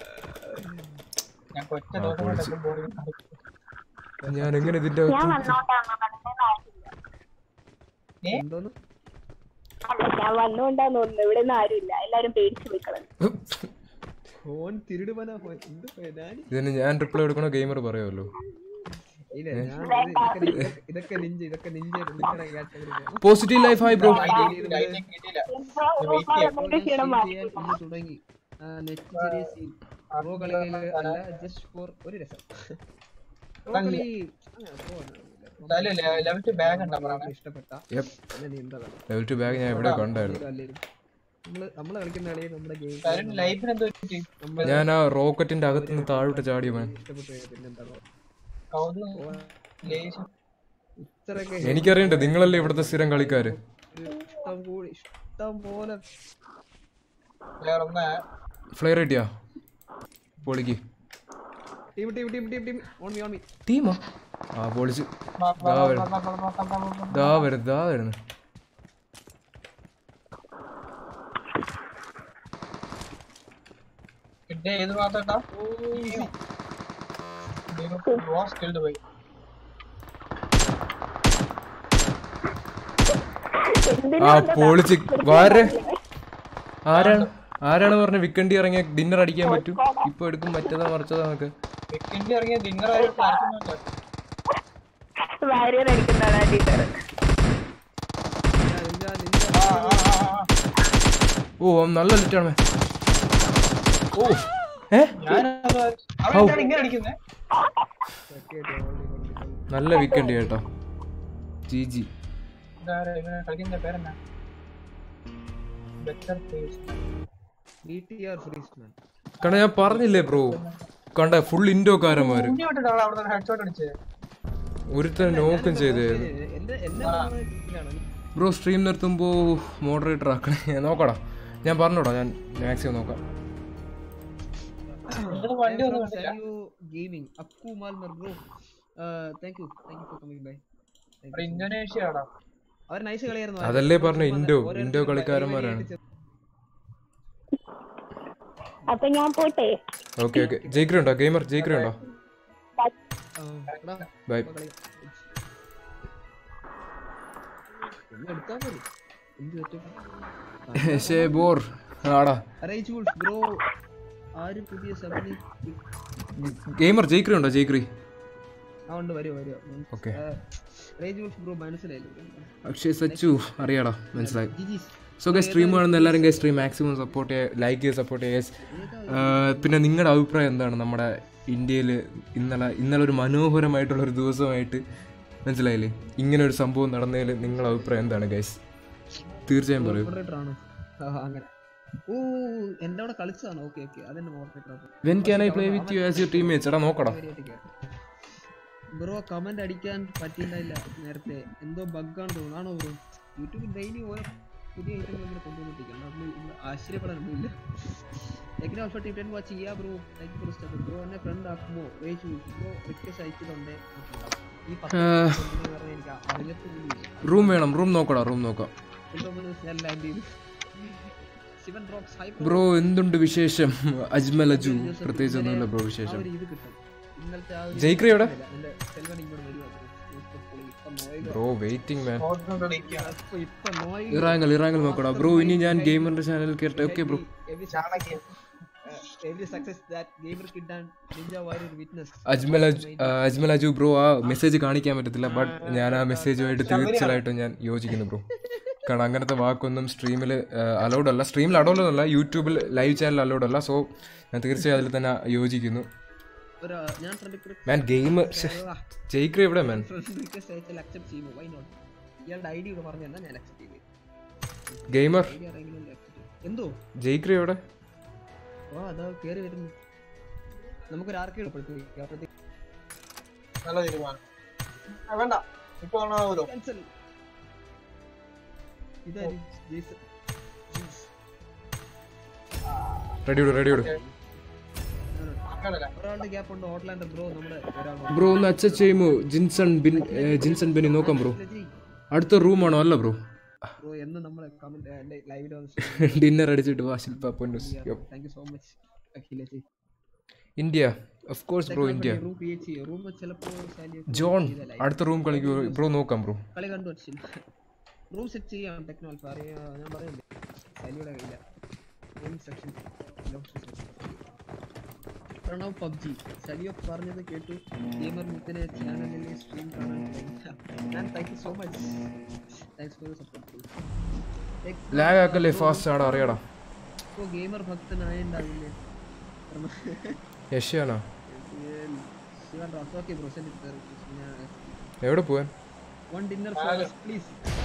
ഞാൻ ഒറ്റ ദിവസം കൊണ്ട് ബോറിംഗ് ഞാൻ എങ്ങനെ ഇതിന്റെ ഞാൻ അകത്ത് വന്നോണ്ടാണോ നടന്നതെന്ന് ആയിട്ടില്ല എന്തോന്ന് അല്ല ഞാൻ വന്നോണ്ടാന്ന് തോന്നുന്നു ഇവിടെ നിന്ന് ആരുമില്ല എല്ലാരും പേടിച്ചു പോയി കളഞ്ഞു ഫോൺ തിരുടുമന ഫോൺ എന്ത് ഫേ- ഞാന് ഇതിന് ഞാൻ റിപ്ലൈ എടുക്കണോ ഗെയിമർ പറയുമല്ലോ ഇല്ല ഞാൻ ഇത് ഇതൊക്കെ നി- ഇതൊക്കെ നിഞ്ച ഇതൊക്കെ നിഞ്ച നിങ്ങളുടെ category positive life hi bro ലൈനെ കിട്ടിയില്ല ക്ഷീണം മാറി ഇന്ന് തുടങ്ങി നെറ്റ് ചെറിയ സീൻ പ്രോ കളികളിൽ അല്ല ജസ്റ്റ് ഫോർ ഒരു രസം പ്രോ കളി അങ്ങനെ pro ആണ്. ലെവൽ ടു ബാഗ് ഉണ്ടാ പറയണേ ഇഷ്ടപ്പെട്ട Yep. പിന്നെ നീ എന്താ പറയുക ലെവൽ ടു ബാഗ് ഞാൻ എവിടെ കണ്ടായിരുന്നു നമ്മള് നമ്മള് കളിക്കുന്ന കളി നമ്മുടെ ഗെയിം കാര്യം ലൈഫിന് എന്തോ പറ്റി ഞാൻ ആ റോക്കറ്റിന്റെ അകത്ത് നിന്ന് താഴോട്ട് ചാടിയ മാൻ ഇഷ്ടപ്പെട്ടു പോയത് പിന്നെന്താ പറയുക കൗതുകം ലേശം ഇത്രയൊക്കെ എനിക്കറിയണ്ടേ നിങ്ങളല്ലേ ഇവിടുത്തെ സ്ഥിരം കളിക്കാര് ഒരു ഇഷ്ടം കൂടി ഇഷ്ടം പോലെ വേറെ ഒന്ന് ഫ്ലെയർ കിട്ടിയാ പൊളിക്ക് team team team team team on me on me ടീമോ ആ പൊളിച്ച് ദാ വരുന്നു ദാ വരുന്നു ദാ വരുന്നു പിന്നെ ഏത് ഭാഗത്താ ലോസ് കിൽഡ് പോയി ആ പൊളിച്ച് വാരെ ആരാണ് ആരാണ് പറഞ്ഞ വിക്കണ്ടി ഇറങ്ങിയ ഡിന്നർ അടിക്കാൻ പറ്റും ഇപ്പൊ എടുക്കും മറ്റേതാ മറിച്ചതാ നമുക്ക് വെക്കിന്റെ ഇറങ്ങിയ ഡിന്നർ ആയിട്ട് ആർക്കുന്നുണ്ട് വാരിയർ അടിക്കുന്നതാണ് ആ ടീച്ചർ നിഞ്ച നിഞ്ച ആ ആ ആ, ആ ഓ അവൻ നല്ല ലിറ്റാണ് മാൻ ഓ ഏ ഞാനത് അവൻ ഇങ്ങനെ അടിക്കുന്നേ നല്ല വിക്കണ്ടി കേട്ടോ ജി ജി ഇതാരാ ഇവനെ കളിക്കുന്ന പേരെന്നാ better place B T R freeze man കാരണം ഞാൻ പറഞ്ഞില്ലേ ബ്രോ കണ്ട ഫുൾ ഇൻഡോക്കാരന്മാര് കുഞ്ഞു വിട്ടിട്ടാണ് അവിടെ ഹെഡ്ഷോട്ട് അടിച്ചത് ഒരുത്തൻ നോക്കും ചെയ്തായിരുന്നു എന്റെ എന്റെ ഇതിലാണ് ബ്രോ സ്ട്രീം നിർത്തുമ്പോ മോഡറേറ്റർ ആക്കണേ നോക്കടാ ഞാൻ പറഞ്ഞോടാ ഞാൻ മാക്സിമം നോക്കാം നിങ്ങളുടെ വണ്ടി ഒന്നും കണ്ടില്ല Sario Gaming, Akku Malmer bro. Uh, thank you, thank you for coming by. Thank ഇവിടെ you. ഇന്തോനേഷ്യ ആടാ അവർ നൈസ് കളിയായിരുന്നു അതല്ലേ പറഞ്ഞ ഇൻഡോ ഇൻഡോ കളിക്കാരന്മാരാണ് അപ്പൊ ഞാൻ പോട്ടെ ഓക്കെ ഓക്കെ ജയിക്കറി ഉണ്ടോ ഗെയിമർ ജയിക്കറി ഉണ്ടോ ബൈ എടുത്താൽ മതി എന്ത് പറ്റും ഷേ ബോർ ആടാ റേജ് വൂൾഫ് ബ്രോ ആര് പുതിയ സബിനി ഗെയിമർ ജയിക്കറി ഉണ്ടോ ജയിക്കറി ആ ഉണ്ട് വരുമോ വരുമോ ഓക്കെ റേജ് വൂൾഫ് ബ്രോ മനസ്സിലായില്ലേ അക്ഷയ് സച്ചു അറിയാടാ മനസ്സിലായി ജിജീസ് സോ ഗൈസ് സ്ട്രീം കാണുന്ന എല്ലാവരും ഗൈസ് സ്ട്രീം മാക്സിമം സപ്പോർട്ട് ചെയ്യുക ലൈക്ക് ചെയ്യുക സപ്പോർട്ട് ചെയ്യുക പിന്നെ നിങ്ങളുടെ അഭിപ്രായം എന്താണ് നമ്മുടെ ഇന്ത്യയിൽ ഇന്നലെ ഇന്നലെ ഒരു മനോഹരമായിട്ടുള്ള ഒരു ദിവസമായിട്ട് മനസ്സിലായില്ലേ ഇങ്ങനെ ഒരു സംഭവം നടന്നതിൽ നിങ്ങളുടെ അഭിപ്രായം എന്താണ് ഗൈസ് തീർച്ചയായും പറയൂ മോഡറേറ്റർ ആണ് ആ, അങ്ങനെ ഓ എന്റെ അവിടെ കളിച്ചതാണ് ഓക്കെ ഓക്കെ അതെന്നെ moderator when can I play with you as your teammates എടാ നോക്കടാ ബ്രോ കമന്റ് അടിക്കാൻ പറ്റിയില്ല നേരത്തെ എന്തോ ബഗ്ഗാണ് തോന്നുന്നു ആണോ ബ്രോ യൂട്യൂബിൽ ഡെയിലി ഓരോ പുതിയ ഐറ്റങ്ങൾ ഇങ്ങനെ കൊണ്ടുവന്നിട്ടിരിക്കണം നമ്മൾ ഇന്ന് ആശ്ചര്യപ്പെടാനൊന്നുമില്ല എങ്ങനെ ഓൾഫോ ടീം ടെൻ വാച്ച് ചെയ്യാ bro thank you for bro എന്നെ ഫ്രണ്ട് ആക്കുമോ വെയിറ്റ് ബ്രോ റിക്വസ്റ്റ് അയച്ചിട്ടുണ്ട് ഈ പത്ത് കൊണ്ടുവന്ന് പറഞ്ഞാൽ എനിക്ക് അറിയത്തില്ല റൂം വേണം റൂം നോക്കടാ റൂം നോക്കാം ഞാൻ ലാൻഡ് ചെയ്തു ശിവൻ ഡ്രോപ്സ് ഹൈ ബ്രോ എന്തുണ്ട് വിശേഷം അജ്മൽ അജു പ്രത്യേകിച്ച് ഒന്നുമില്ല ബ്രോ വിശേഷം ഒരു ഇത് കിട്ടും ഇന്നലത്തെ ആ ഒരു ജയ്ക്രി എവിടെ എന്റെ സെൽവൻ ഇങ്ങോട്ട് വരുവാ ബ്രോ വെയിറ്റിംഗ് മാൻ ഓടിക്കൊണ്ടിരിക്കുകയാണ് ഇപ്പൊ ഇപ്പൊ നോയി ഇറാങ്കൽ ഇറാങ്കൽ നോക്കടാ ബ്രോ ഇനി ഞാൻ ഗെയിമറിന്റെ ചാനൽ കേട്ടെ ഓക്കെ ബ്രോ every ചാണക്യം every success that gamer kid and ninja warrior witness Ajmal Aju ആ, അജ്മൽ അജു ബ്രോ ആ മെസ്സേജ് കാണിക്കാൻ പറ്റത്തില്ല ബട്ട് ഞാൻ ആ മെസ്സേജുമായിട്ട് തീർച്ചയായിട്ടും ഞാൻ യോജിക്കുന്നു ബ്രോ കാരണം അങ്ങനത്തെ വാക്കൊന്നും സ്ട്രീമിൽ അലൗഡ് അല്ല സ്ട്രീമിൽ അലൗഡ് അല്ല യൂട്യൂബിൽ ലൈവ് ചാനൽ അലൗഡ് അല്ല സോ ഞാൻ തീർച്ചയായും അതിൽ തന്നെ യോജിക്കുന്നു ഒരു ഞാൻ ഫ്രണ്ട് മാൻ ഗെയിം ജയിക്രി എവിടെ മാൻ ഫ്രണ്ട് റിക്വസ്റ്റ് അയച്ചാൽ അക്സെപ്റ്റ് ചെയ്യുമോ വൈ നോട്ട് ഇയാളുടെ ഐ ഡി ഇവിടെ പറഞ്ഞു തന്നെ ഞാൻ അക്സെപ്റ്റ് ചെയ്തു ഗെയിമർ ഐ ഡി ആരെങ്കിലും accept ചെയ്യും. എന്തോ ജയിക്രി എവിടെ ഓ അതാ കേറി വരുന്നു നമുക്കൊരു ആർക്കേഡ് അപ്പോഴത്തേക്ക് അപ്പോഴത്തേക്ക് നല്ല തീരുമാനം ആ, വേണ്ട ഇപ്പൊ കാണാമല്ലോ ക്യാൻസൽ ഇതായി ജെയ്സൺ റെഡി വിടും റെഡി വിടും ആക്കണല്ല ഒരാളുടെ ഗ്യാപ്പ് ഉണ്ട് ഹോട്ട്ലാൻഡർ ബ്രോ നമ്മുടെ ഒരാൾ ബ്രോ ഒന്ന് അക്സെപ്റ്റ് ചെയ്യുമോ ജിൻസൺ ബിൻ ഏ, ജിൻസൺ ബെനി നോക്കാം ബ്രോ അടുത്ത റൂമാണോ അല്ല ബ്രോ ബ്രോ എന്ന് നമ്മളെ കമന്റ് ലൈവിൽ വന്ന് ഡിന്നർ അടിച്ചിട്ട് വാ Shilpa Ponnus thank you so much അഖിലേജി India of course bro India room P H room ചിലപ്പോൾ ജോൺ അടുത്ത റൂം കളിക്കൂ ബ്രോ നോക്കാം ബ്രോ കളി കണ്ടു വച്ചില്ല റൂം സെറ്റ് ചെയ്യാം ടെക്നോളജി അറിയാ ഞാൻ പറയണ്ടേ സലിയുടെ കയ്യില റൂം സെക്ഷൻ പ്രണവ് പബ്ജി സലിയോ പറഞ്ഞത് കേട്ടു ഗെയിമർ മിത്തിനെ ചാനലിലെ സ്ട്രീം കാണാൻ ഞാൻ thank you so much thanks for support lag ആക്കല്ലേ ഫാസ്റ്റ് ആടാ അറിയാടാ ഇപ്പോൾ ഗെയിമർ ഭക്തനായുണ്ടാവില്ലേ യഷ്യാണോ Shivan Ras okay bro send ഞാൻ എവിടെ പോവാൻ വൺ ഡിന്നർ പ്ലീസ്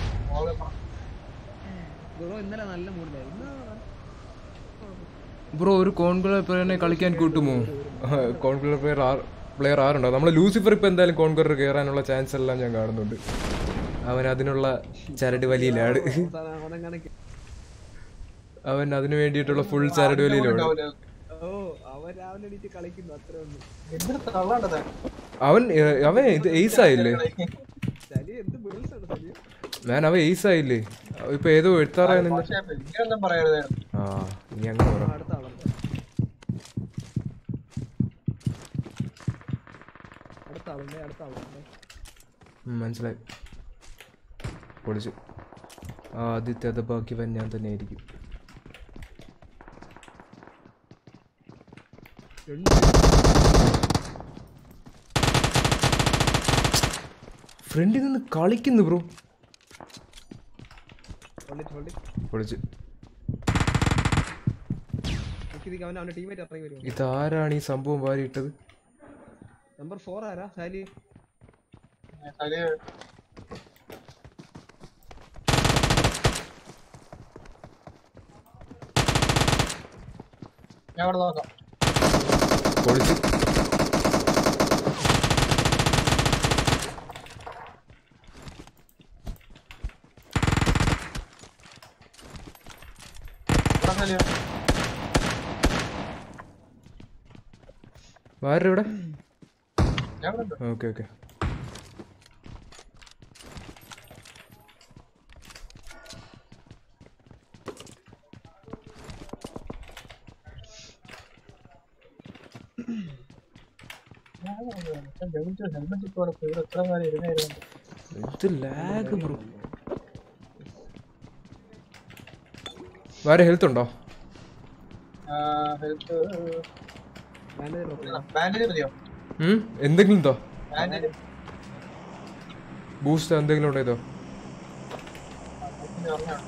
ബ്രോ ഇന്നലെ നല്ല മൂഡിലായിരുന്നു ബ്രോ ഒരു കോൺകുലർ പ്ലെയറിനെ കളിക്കാൻ കൂട്ടുമോ കോൺകുലർ പ്ലെയർ ആർ പ്ലെയർ ആരുണ്ടോ നമ്മൾ ലൂസിഫർ ഇപ്പം എന്തായാലും കോൺകുലർ കയറാനുള്ള ചാൻസ് എല്ലാം ഞാൻ കാണുന്നുണ്ട് അവൻ അതിനുള്ള ചരട് വലിയിലാണ് അവനങ്ങനെ അവൻ അതിനു വേണ്ടിയിട്ടുള്ള ഫുൾ ചരട് വലിയിലാണ് ഓ അവൻ രാവിലെ എണീറ്റ് കളിക്കുന്നു അത്രേ ഉള്ളൂ എന്തൊരു തള്ളാണ്ടത് അവൻ ഏ- അവൻ ഇത് എയ്സ് ആയില്ലേ ശരി എന്ത് ബിൽസ് ആണ് ശരി ഞാൻ അവൻ എയ്സ് ആയില്ലേ ഇപ്പൊ ഏതോ എഴുത്താറായ നിന്ന് പക്ഷേ ഇങ്ങനൊന്നും പറയരുതായിരുന്നു ആ ഇനി അങ്ങനെ പറ അടുത്ത ആളുണ്ട് അടുത്ത ആളുണ്ട് അടുത്ത ആളുണ്ട് ഉം, മനസ്സിലായി പൊളിച്ചു ആദ്യത്തെ അത് ബാക്കിയവൻ ഞാൻ തന്നെ ആയിരിക്കും ഫ്രണ്ടിൽ നിന്ന് കളിക്കുന്നു ബ്രോ ഹോൾഡ് ഹോൾഡ് പൊളിച്ചു നോക്കി അവൻ അവന്റെ ടീമേറ്റ് ഇറങ്ങി വരുമോ ഇതാരാണ് ഈ സംഭവം വാരിയിട്ടത് നമ്പർ ഫോർ ആരാ സാലി തലേ ഞാൻ അവിടെ നോക്കാം പൊളിച്ചു ഇവിടെ തലയോ വാരുടെ ഇവിടെ ഞാൻ ഇവിടെ ഉണ്ട് ഓക്കെ ഓക്കെ ഹെൽമെറ്റ് ഇപ്പൊ ഇവിടെ ഇവിടെ എത്ര നേരം ഇരുന്നായിരുന്നു ഇത് ലാഗ് ബ്രോ വേറെ ഹെൽത്ത് ഉണ്ടോ ഹെൽത്ത് ബാൻഡേജ് ബാൻഡേജ് മതിയോ ഉം? എന്തെങ്കിലും ഉണ്ടോ ബാൻഡേജ് ബൂസ്റ്റ് എന്തെങ്കിലും ഉണ്ടോ ഇതോ പറഞ്ഞാണ്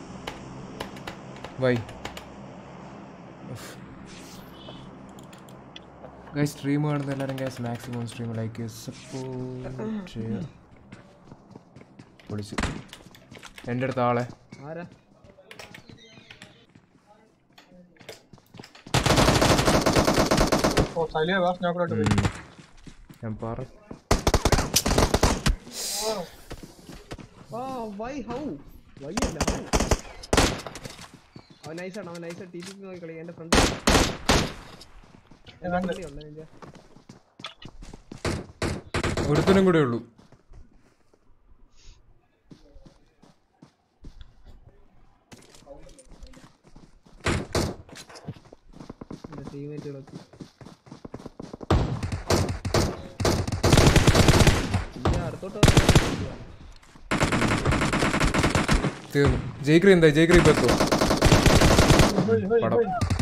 വൈ ഗൈസ് സ്ട്രീം കാണുന്ന എല്ലാവരും guys maximum stream like support ചെയ്യുക പൊളിച്ചു എൻ്റെ അടുത്ത് ആളെ ആരാ ഓ സലിയോ വാ സ്നോക്കറോട്ട് പോയി ഉം. ഞാൻ പറ ആ വൈ ഹൗ വൈ അല്ല ഹൗ അവൻ നൈസാണ് അവൻ നൈസാണ് ടി വിക്ക് നോക്കി കളി എന്റെ ഫ്രണ്ട് ഏതാണ്ട് ഒരുത്തനും കൂടെ ഉള്ളൂ എന്റെ ടീമേറ്റുകളൊക്കെ ഇല്ല, അടുത്തോട്ട് വരാൻ തീർന്നു ജയിക്രി എന്തായി ജയിക്രി ഇപ്പൊ എത്തുമോ പടം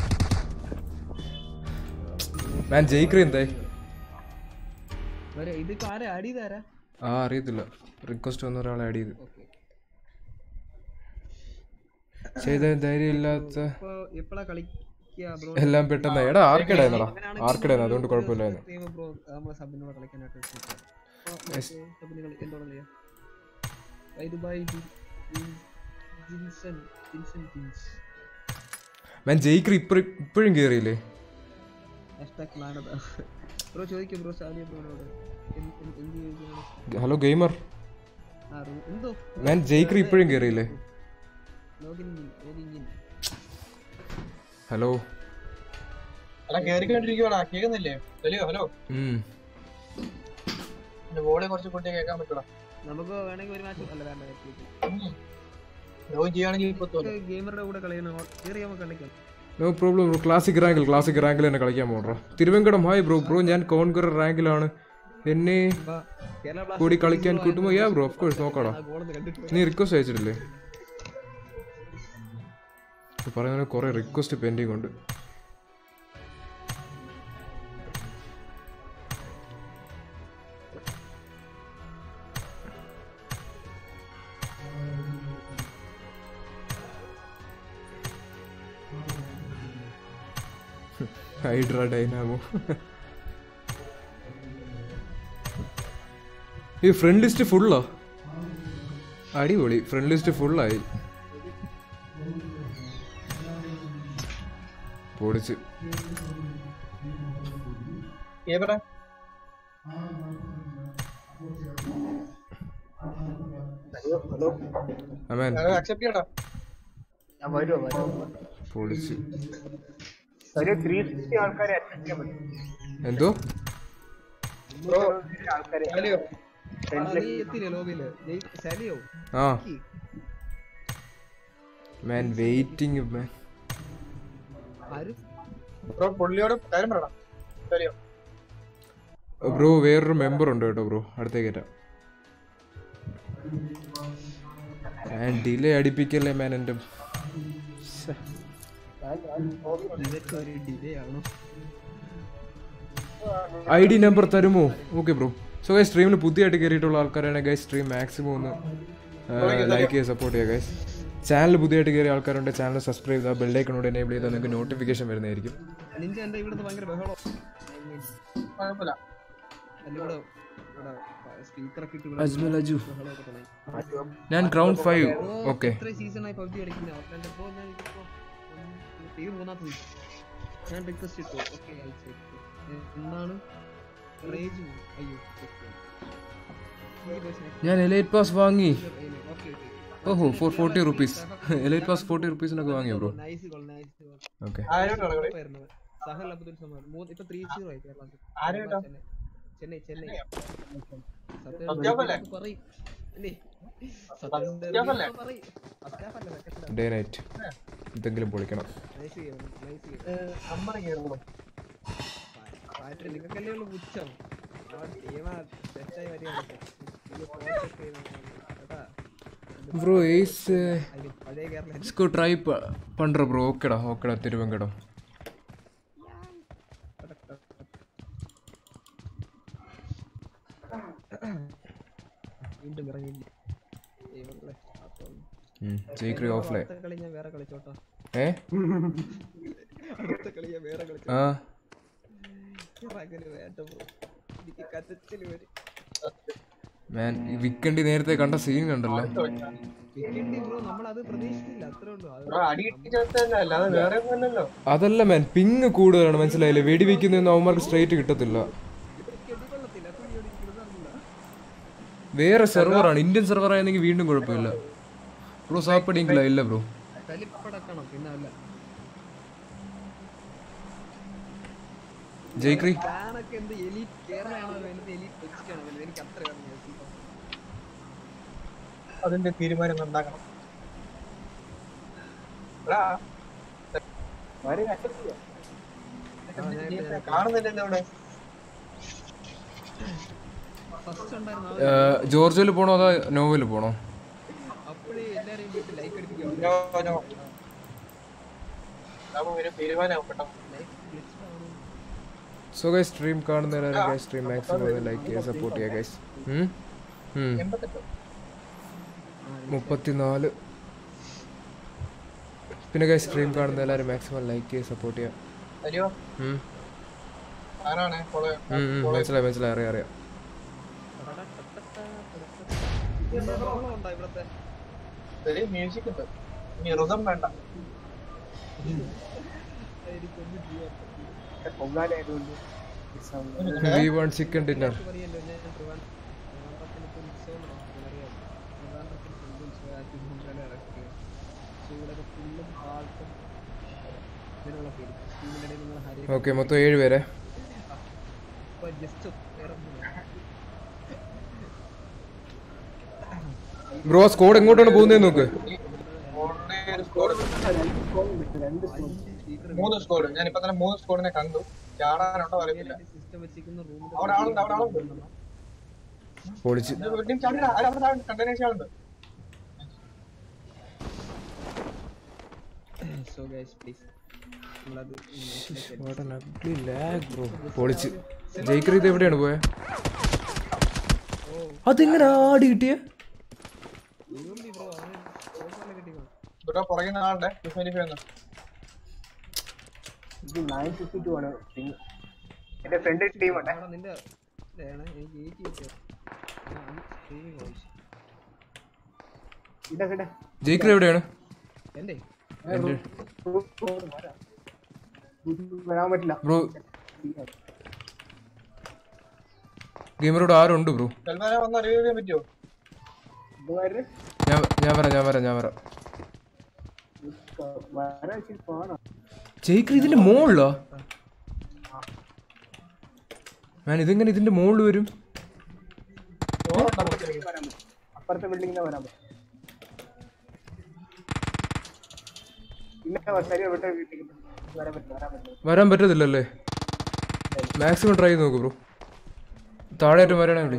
ഞാൻ ജയിക്രി എന്തായി വരെ ഇതിപ്പോ ആരാ ആഡ് ചെയ്താരാ ആ അറിയത്തില്ല റിക്വസ്റ്റ് വന്ന ഒരാളെ ആഡ് ചെയ്ത് ഓക്കെ ചെയ്ത ധൈര്യം ഇല്ലാത്ത ഇപ്പൊ എപ്പോഴാ കളിക്കുക ബ്രോ എല്ലാം പെട്ടെന്ന് എടാ ആർക്കിടായിരുന്നടാ ആർക്കിടായിരുന്നു അതുകൊണ്ട് കുഴപ്പമില്ലായിരുന്നു ബ്രോ നമ്മളെ സബിനോട് കളിക്കാനായിട്ട് വെച്ചിരിക്കുകയാണ്. അപ്പൊ Yes. ഓക്കേ, സബിന് കളി എന്തോടെ കളിയാ ബൈ ദുബായ് ജി- ജി- ജിൻസൺ ജിൻസൺ ജിൻസ് ഞാൻ ജയിക്രി ഇപ്പഴും ഇപ്പോഴും കയറിയില്ലേ ഹാഷ്ടാഗ് ലാനത ബ്രോ ചോദിക്കും ബ്രോ സാനിയ ബ്രോനോട് എന്ത് എന്ത് എന്ത് ചോദിക്കണം ഹലോ ഗെയിമർ ആ റൂ- എന്തോ ഞാൻ ജയിക്രി ഇപ്പോഴും കയറിയില്ലേ login in login in hello അല്ല കേറിക്കൊണ്ടിരിക്കുവാടാ കേൾക്കുന്നില്ലേ സലിയോ ഹലോ ഉം എന്റെ വോളെ കുറച്ച് കൂട്ടി കേൾക്കാൻ പറ്റൂടാ നമുക്ക് വേണമെങ്കിൽ ഒരു മാച്ച് അല്ല വേണ്ട ജോയിൻ ചെയ്യുകയാണെങ്കിൽ ഇപ്പൊ തോന്നും ഗെയിമറുടെ കൂടെ കളിയണോ കയറി നമുക്ക് കളിക്കാം നോ പ്രോബ്ലം ബ്രോ ക്ലാസിക് റാങ്കിൽ ക്ലാസിക് റാങ്കിൽ തന്നെ കളിക്കാൻ പോകണം തിരുവങ്കടം ഹായ് ബ്രോ ബ്രോ ഞാൻ കോൺകുറ റാങ്കിലാണ് എന്നെ വാ, കേരള ബ്ലാസ്റ്റേഴ്സ് കൂടി കളിക്കാൻ കൂട്ടുമോ യാ ബ്രോ ഓഫ് കോഴ്സ് നോക്കാടാ ആ ഗോളൊന്ന് കണ്ടിട്ട് നീ റിക്വസ്റ്റ് അയച്ചിട്ടില്ലേ പറയുന്ന കുറെ റിക്വസ്റ്റ് പെൻഡിങ് ഉണ്ട് ഹൈഡ്ര ഡൈനാമോ ഈ ഫ്രണ്ട് ലിസ്റ്റ് ഫുള്ളോ അടിപൊളി ഫ്രണ്ട് ലിസ്റ്റ് ഫുള്ളായി പൊടിച്ച് ഏതാ അമേൻ അക്സെപ്റ്റ് ചെയ്യടാ പൊളിച്ച് ഒരു ത്രീ സിക്സ്റ്റി ആൾക്കാരെ അറ്റൻഡ് ചെയ്യാൻ പറ്റും എന്തോ ബ്രോ ആൾക്കാരെ സലിയോ ആ, നീ എത്തിയില്ലേ ലോബിയില് ജയ്- സലിയോ ആ മാൻ വെയിറ്റിംഗ് മാൻ ആരും ബ്രോ പുള്ളിയോട് കാര്യം പറയണം സലിയോ ബ്രോ വേറൊരു മെമ്പർ ഉണ്ട് കേട്ടോ ബ്രോ അടുത്തേക്ക് കയറ്റാം മാൻ ഡിലേ അടിപ്പിക്കല്ലേ മാൻ എൻ്റെ ഇതൊക്കെ ഒരു ഡിലേ ആണോ ഐ ഡി നമ്പർ തരുമോ ഓക്കെ ബ്രോ സോ ഗൈസ് സ്ട്രീമിൽ പുതിയതായിട്ട് കയറിയിട്ടുള്ള ആൾക്കാരാണ് ഗൈസ് സ്ട്രീം മാക്സിമം ഒന്ന് ലൈക്ക് ചെയ്ത് സപ്പോർട്ട് ചെയ്യുക ഗൈസ് ചാനൽ പുതിയതായിട്ട് കയറിയ ആൾക്കാരുണ്ട് ചാനൽ സബ്സ്ക്രൈബ് ചെയ്താൽ ബെല്ലൈക്കണോട് എനേബിൾ ചെയ്താൽ നിങ്ങൾക്ക് നോട്ടിഫിക്കേഷൻ വരുന്നതായിരിക്കും നിഞ്ച എന്റെ ഇവിടുത്തെ ഭയങ്കര ബഹളം കുഴപ്പമില്ല എന്റെ ഇവിടെ സ്പീക്കറൊക്കെ ഇട്ട് അജ്മൽ അജു ബഹളമൊക്കെ തുടങ്ങി ഞാൻ ഗ്രൗണ്ട് ഫൈവ് ഓക്കെ ഇത്ര സീസണായി പബ്ജി കളിക്കുന്ന അവരുടെ ഇപ്പോ ഞാൻ ഇതിപ്പോ പേര് മൂന്നാമത് ഞാൻ റിക്വസ്റ്റ് ഇട്ടു ഓക്കെ എന്നാണ് റേജ് അയ്യോ ഞാൻ എലൈറ്റ് പാസ് വാങ്ങി ഓക്കെ ഓഹോ four forty rupees elite pass forty റുപ്പീസിനൊക്കെ വാങ്ങിയോ bro nice goal nice goal okay ആരോട്ടാണ് കളി വരുന്നത് സഹൽ അബ്ദുൽ സമദ് മൂന്ന് ഇപ്പൊ ത്രീ സീറോ ആയി കേരള ആരെയായിട്ടാ? ചെന്നൈ ചെന്നൈ സത്യാവല്ലേ? സത്യം പറയും അല്ലേ സത്യാവല്ലേ? പറയും സത്യാവല്ലേ സെക്കൻഡ് ഡേ നൈറ്റ് എന്തെങ്കിലും പൊളിക്കണം നൈസ് ഗെയിം നൈസ് ഗെയിം അമ്മ കയറുന്നു പാറ്ററി നിങ്ങൾക്കല്ലേ ഉള്ളു പുച്ഛം ആ ടീമാ സെറ്റായി വരികയാണ് വലിയ പ്രോജക്റ്റ് കേട്ടാ ബ്രോ ഏസ് അതിൽ പഴയ കേരളം इसको ट्राई പண்ற ബ്രോ ഓക്കെടാ ഓക്കെടാ തിരുവങ്കടം വീണ്ടും ഇറങ്ങില്ല ദൈവങ്ങളെ അപ്പം ജയിക്രി ഓഫ്ലൈൻ അടുത്ത കളി ഞാൻ വേറെ കളിച്ചോട്ടോ ഏ അടുത്ത കളി ഞാൻ വേറെ കളിച്ചോ ആ ഇറങ്ങല് വേണ്ട ബ്രോ എനിക്ക് കച്ചച്ചില് വരും മാൻ വിക്കണ്ടി നേരത്തെ കണ്ട സീൻ കണ്ടല്ലോ വിക്കറ്റ് ബ്രോ നമ്മൾ അത് പ്രതീക്ഷിച്ചില്ല അത്രേ ഉള്ളൂ അത് ബ്രോ അടി ഇട്ടിച്ചതല്ല അല്ലാതെ വേറെ ഒന്നുമല്ലല്ലോ അതല്ല മാൻ പിങ് കൂടുതലാണ് മനസ്സിലായില്ലേ വെടി വെക്കുന്നൊന്നും അവന്മാർക്ക് സ്ട്രൈറ്റ് കിട്ടത്തില്ല കൊള്ളത്തില്ല കുഴി ഓടിക്കുന്നത് അറിയില്ല വേറെ സെർവറാണ് ഇന്ത്യൻ സെർവർ ആയിരുന്നെങ്കിൽ വീണ്ടും കുഴപ്പമില്ല ബ്രോ സാപ്പടിങ്കില്ല ഇല്ല ബ്രോ കലിപ്പടക്കണം പിന്നെ അല്ല ജയ്ക്രി ഫാനൊക്കെ എന്ത് എലീറ്റ് കേരളയാണോ എന്ത് എലീറ്റ് വെച്ചിട്ടാണോ എനിക്ക് അത്ര അതിന്റെ തീരുമാനം ഉണ്ടാക്കണം എടാ, വരും accept ചെയ്യാം. കാണുന്നില്ലല്ലോ ഇവിടെ ഫസ്റ്റ് ഉണ്ടായിരുന്ന ജോർജിയയിൽ പോണോ അതോ നോവയിൽ പോണോ അപ്പോഴേ എല്ലാരെയും വീട്ടിൽ ലൈക്ക് അടിപ്പിക്കാൻ നോ നോ അപ്പൊ ഒരു തീരുമാനമാവും പെട്ടെന്ന് ലൈക്ക് ഗ്ലിച്ച് ആവണം സോ ഗൈസ് സ്ട്രീം കാണുന്നവരാണ് ഗൈസ് സ്ട്രീം മാക്സിമം ലൈക്ക് ചെയ്യുക സപ്പോർട്ട് ചെയ്യുക ഗൈസ് എൺപത്തെട്ട് മുപ്പത്തിനാല് പിന്നെ ഗൈസ് സ്ട്രീം കാണുന്ന എല്ലാവരും മാക്സിമം ലൈക്ക് ചെയ്യുക സപ്പോർട്ട് ചെയ്യുക അല്ലയോ ഉം. ആരാണ് ഫോളോ ഉം, ഉം, മനസ്സിലായി മനസ്സിലായി അറിയാം അറിയാം ഉണ്ടോ ഇവിടത്തെ ശരി മ്യൂസിക് ഉണ്ട് ഇനി ഋതം വേണ്ട എനിക്കൊന്നും ചെയ്യാൻ പൊങ്കാലയായതുകൊണ്ട് exam. We won chicken dinner പറയല്ലോ ഞാൻ ട്രിവാൻഡ്രം ട്രിവാൻഡ്രത്തിന് ഇപ്പോൾ ഉത്സവം നടക്കും അറിയാം ട്രിവാൻഡ്രത്തിന് ഫുള്ള് ഉത്സവമാക്കി മുൻകാലം ഇറക്കി ചൂടൊക്കെ ഫുള്ളും പാട്ടും ഇതിനുള്ള പേര് ടീമിൻ്റെ ഇടയിൽ നിങ്ങൾ ഹരി ഓക്കെ മൊത്തം ഏഴ് പേരെ ഇപ്പൊ ജസ്റ്റ് വേറെ ഒന്നുമില്ല. ബ്രോ സ്കോഡ് എങ്ങോട്ടാണ് പോകുന്നത് നോക്ക് ഓൾറെഡി ഒരു സ്കോഡ് രണ്ട് score. സ്പീക്കർ മൂന്ന് സ്കോഡ് ഞാൻ ഇപ്പൊ തന്നെ മൂന്ന് സ്കോഡിനെ കണ്ടു ചാടാനുണ്ടോ അറിയത്തില്ല സിസ്റ്റം വെച്ചിരിക്കുന്ന റൂമിൽ അവിടെ ആളുണ്ട് അവിടെ ആളുണ്ട് പൊളിച്ച് ഇത് വീണ്ടും ചാടില്ല ആരാ അവിടെ കണ്ടനേഴ്സ് ആളുണ്ട് സോ ഗൈസ് പ്ലീസ് നമ്മളത് ബ്രോ പൊളിച്ച് ജയിക്കറി ഇത് എവിടെയാണ് പോയെ അതെങ്ങനെ ആടി കിട്ടിയേ ബ്രോ അവന് ഓഫറിൽ കിട്ടി ഇവിടെ പുറകിൽ നിന്ന് ആളുടെ ഡിഫൈനിഫൈ വന്നു ഇത് 952 ആണ് ping. എന്റെ ഫ്രണ്ട് ടീം ഉണ്ട് അവിടെ നിന്റെ ഇതാണ് എനിക്ക് എയ്റ്റി കിട്ടിയത് സ്ട്രീമിംഗ് വോയിസ് ഇതാ കണ്ടേ ജയിക്കറി എവിടെയാണ് എന്റെ വരാൻ പറ്റില്ല ബ്രോ ഗെയിമറോട് ആരുണ്ട് ബ്രോ സൽമാനെ വന്ന് റിവ്യൂ ചെയ്യാൻ പറ്റുമോ ഇതുവരെ ഞാൻ ഞാൻ വരാം ഞാൻ വരാം ഞാൻ വരാം വരാൻ ഇച്ചിരി പാടാ ജയിക്കറി ഇതിന്റെ മുകളിലോ ഞാൻ ഇതെങ്ങനെ ഇതിന്റെ മുകളിൽ വരും ചോറുണ്ടോ വരാൻ പറ്റും അപ്പുറത്തെ ബിൽഡിംഗിൽ വരാൻ പറ്റും ഇല്ല ശരി വിട്ട വീട്ടിൽ വരാൻ പറ്റില്ല വരാൻ പറ്റില്ല വരാൻ പറ്റത്തില്ലല്ലേ മാക്സിമം ട്രൈ ചെയ്ത് നോക്ക് ബ്രോ താഴെയായിട്ട് വരണേ വിളി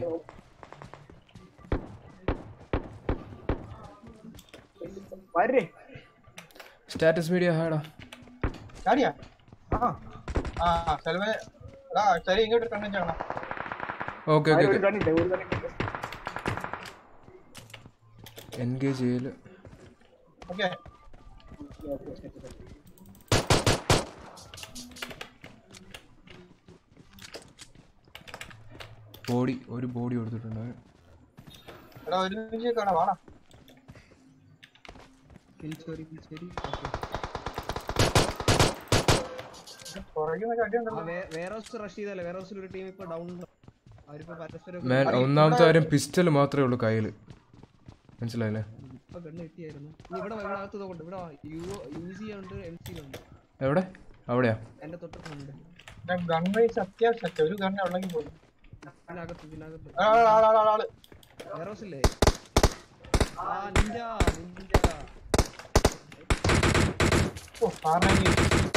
വരേ സ്റ്റാറ്റസ് മീഡിയ ഹാടാ ചാടിയാ ആ ആ സൽമാനെ എടാ ശരി ഇങ്ങോട്ട് കണ്ടു കാണാം ഓക്കെ ഓക്കെ ഒരു ഓക്കെ കണ്ണിണ്ട് ഒരു കണ്ണിണ്ട് എൻഗേജ് ചെയ്യല് ഓക്കെ ബോഡി ഒരു ബോഡി കൊടുത്തിട്ടുണ്ട് അവന്. എടാ ഒരു നിമിഷം കാണാം വാടാ കിൽച്ചോരി കിൽച്ചോരി പുറകിൽ നിന്നൊക്കെ അടിയുണ്ടല്ലോ വേറെ ഹൗസ് റഷ് ചെയ്തല്ലേ വേറെ ഹൗസിൽ ഒരു ടീം ഇപ്പൊ ഡൗൺ അവരിപ്പോ പരസ്പരം മാൻ ഒന്നാമത്തെ കാര്യം പിസ്റ്റൽ മാത്രമേ ഉള്ളൂ കയ്യിൽ മനസ്സിലായില്ലേ ഇപ്പൊ ഗണ്ണ് കിട്ടിയായിരുന്നു ഇനി ഇവിടെ ഇവിടെ അകത്ത് നോക്കണ്ട ഇവിടെ യു യു സി ഉണ്ട് എം സി ഉണ്ട് എവിടെ അവിടെയാ എന്റെ തൊട്ട് ഫ്രണ്ട് ഗൺ വൈസ് അത്യാവശ്യം ഒരു ഗണ്ണ ഉള്ളെങ്കിൽ പോലും ഇതിനകത്ത് ഇതിനകത്ത് ആ, ആള് ആള് ആള് ആള് വേറെ ഹൗസ് ഇല്ലേ ആ നിഞ്ച നിഞ്ച ഓ ആറിനെങ്കിൽ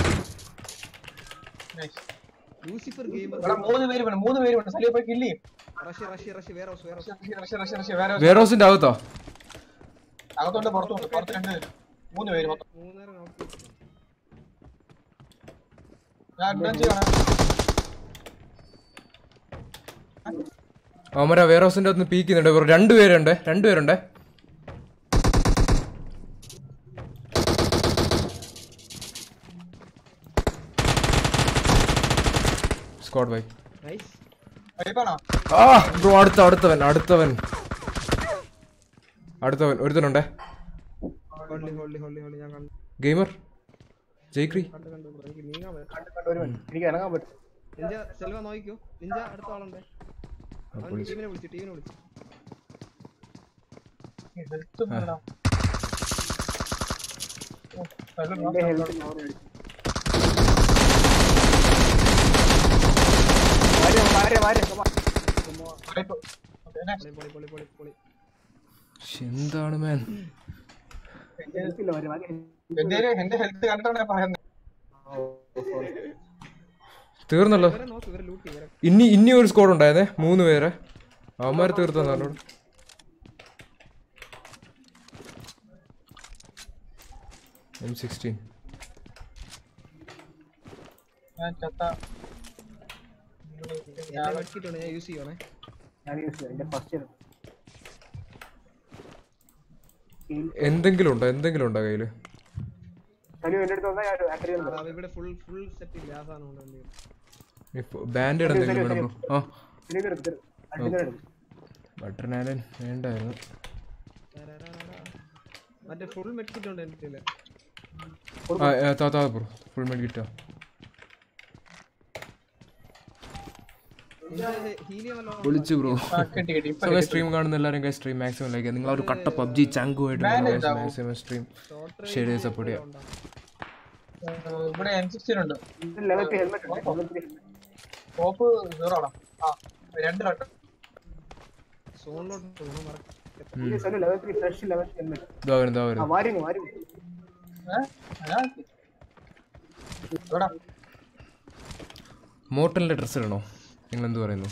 നൈസ് ലൂസിഫർ ഗെയിമർ എടാ മൂന്ന് പേര് വേണം മൂന്ന് പേര് വേണം സലിയോ പോയി കില്ല് ചെയ്യും റഷ് റഷ് റഷ് വേറെ ഹൗസ് വേറെ ഹൗസ് റഷ്യ റഷ്യ റഷ്യ റഷ്യ വേറെ വെയർ ഹൗസിന്റെ അകത്തോ അകത്തോണ്ട് പുറത്തോണ്ട് പുറത്ത് രണ്ട് പേര് മൂന്ന് പേര് മൊത്തം മൂന്നേരം നോക്കി ഞാൻ അഡ്വാൻസ് കാണാം അവന്മാരാ വെയർ ഹൗസിന്റെ അകത്ത് പീക്കുന്നുണ്ട് ഇവർ രണ്ടുപേരുണ്ട് രണ്ടുപേരുണ്ട് സ്കോഡ് ബൈ നൈസ് വൈപ്പാണോ ആ ബ്രോ അടുത്ത അടുത്തവൻ അടുത്തവൻ അടുത്തവൻ ഒരുത്തനുണ്ടേ ഹോൾഡി ഹോൾഡി ഹോൾഡി ഹോൾഡി ഞാൻ കണ്ടു ഗെയിമർ ജയ്ക്രി കണ്ടു കണ്ടു ബ്രോ എനിക്ക് നീങ്ങാൻ പറ്റും കണ്ട് കണ്ട് ഒരു മിനിറ്റ് എനിക്ക് ഇറങ്ങാൻ പറ്റും നിഞ്ച സെൽവ നോക്കിക്കോ നിഞ്ച അടുത്ത ആളുണ്ട് അവൻ ടീമിനെ വിളിച്ചു ടീമിനെ വിളിച്ചു ഹെൽത്ത് വേണം ഓ, നല്ല എന്റെ ഹെൽത്ത് ഞാൻ മാറി മാറി വൈപ്പ്. Okay, next. പൊളി പൊളി പൊളി പൊളി പൊളി ശ്ശെ, എന്താണ് മാൻ ഹെൽത്തില്ല മാറി മാറി എന്റെ എന്റെ ഹെൽത്ത് കണ്ടാണ് ഞാൻ പറയുന്നത് തീർന്നല്ലോ ഇവരെ നോക്ക് ഇവരെ ലൂട്ട് ഇവരെ ഇനി ഇനി ഒരു സ്കോഡ് ഉണ്ടായിരുന്നേ മൂന്ന് പേര് അവന്മാർ തീർത്തെന്ന് പറഞ്ഞോട് എം സിക്സ്റ്റീൻ ഞാൻ ചത്ത എന്റെ വെട്ടിട്ടുണ്ട് ഞാൻ യൂസ് ചെയ്യണേ ഞാൻ യൂസ് ചെയ്യാം എന്റെ ഫസ്റ്റ് എന്തെങ്കിലും ഉണ്ടോ എന്തെങ്കിലും ഉണ്ടോ കയ്യില് കലു എന്റെ അടുത്ത് വന്നാൽ ഞാൻ ആക്ടർ ചെയ്യുന്നത് അതാ, ഇവിടെ ഫുൾ ഫുൾ സെറ്റ് ഇല്ല ആ സാധനം ഉണ്ട് എന്റെ കയ്യില്. ഇപ്പൊ ബാൻഡേഡ് എന്തെങ്കിലും വേണം ബ്രോ ആ ഇതിലേക്ക് എടുത്ത് അടുത്ത എടുത്ത് ബട്ടർനാലൻ വേണ്ടായിരുന്നു തരരരര. മറ്റേ ഫുൾ മെഡിക്കിറ്റ് ഉണ്ട് എന്റെ കയ്യില്. ആ ആ, താ താ ബ്രോ ഫുൾ മെഡ് കിട്ടാ ഇതിന്റെ ഹീലിയം വല്ലതും ഉണ്ടോ? വിളിച്ചു ബ്രോ ആ, കിട്ടി കിട്ടി ഇപ്പൊ സോ സ്ട്രീം കാണുന്ന എല്ലാവരും സ്ട്രീം മാക്സിമം ലൈക്ക് നിങ്ങൾ ഒരു കട്ട പബ്ജി ചങ്കുമായിട്ട് മാക്സിമം സ്ട്രീം ഷെയർ ചെയ്ത് സപ്പോർട്ട് ചെയ്യാം ഉണ്ടോ? ഏഹ്, ഇവിടെ എൻ സിക്സ്റ്റീൻ ഉണ്ട് ലെവൽ ത്രീ ഹെൽമെറ്റ് ഉണ്ട് ലെവൽ ത്രീ ടോപ്പ് സീറോ ആണ് ആ രണ്ട് രണ്ട് സോണിലോട്ട് പോകണം മറക്ക helmet level three fresh level helmet ഇതാ വരുന്നു ഇതാ ആ വരുന്നു മാറി മാറി ഏഹ് ഞാൻ എവിടാ മോട്ടലിന്റെ ഡ്രസ്സ് ഇടണോ നിങ്ങൾ എന്ത് പറയുന്നു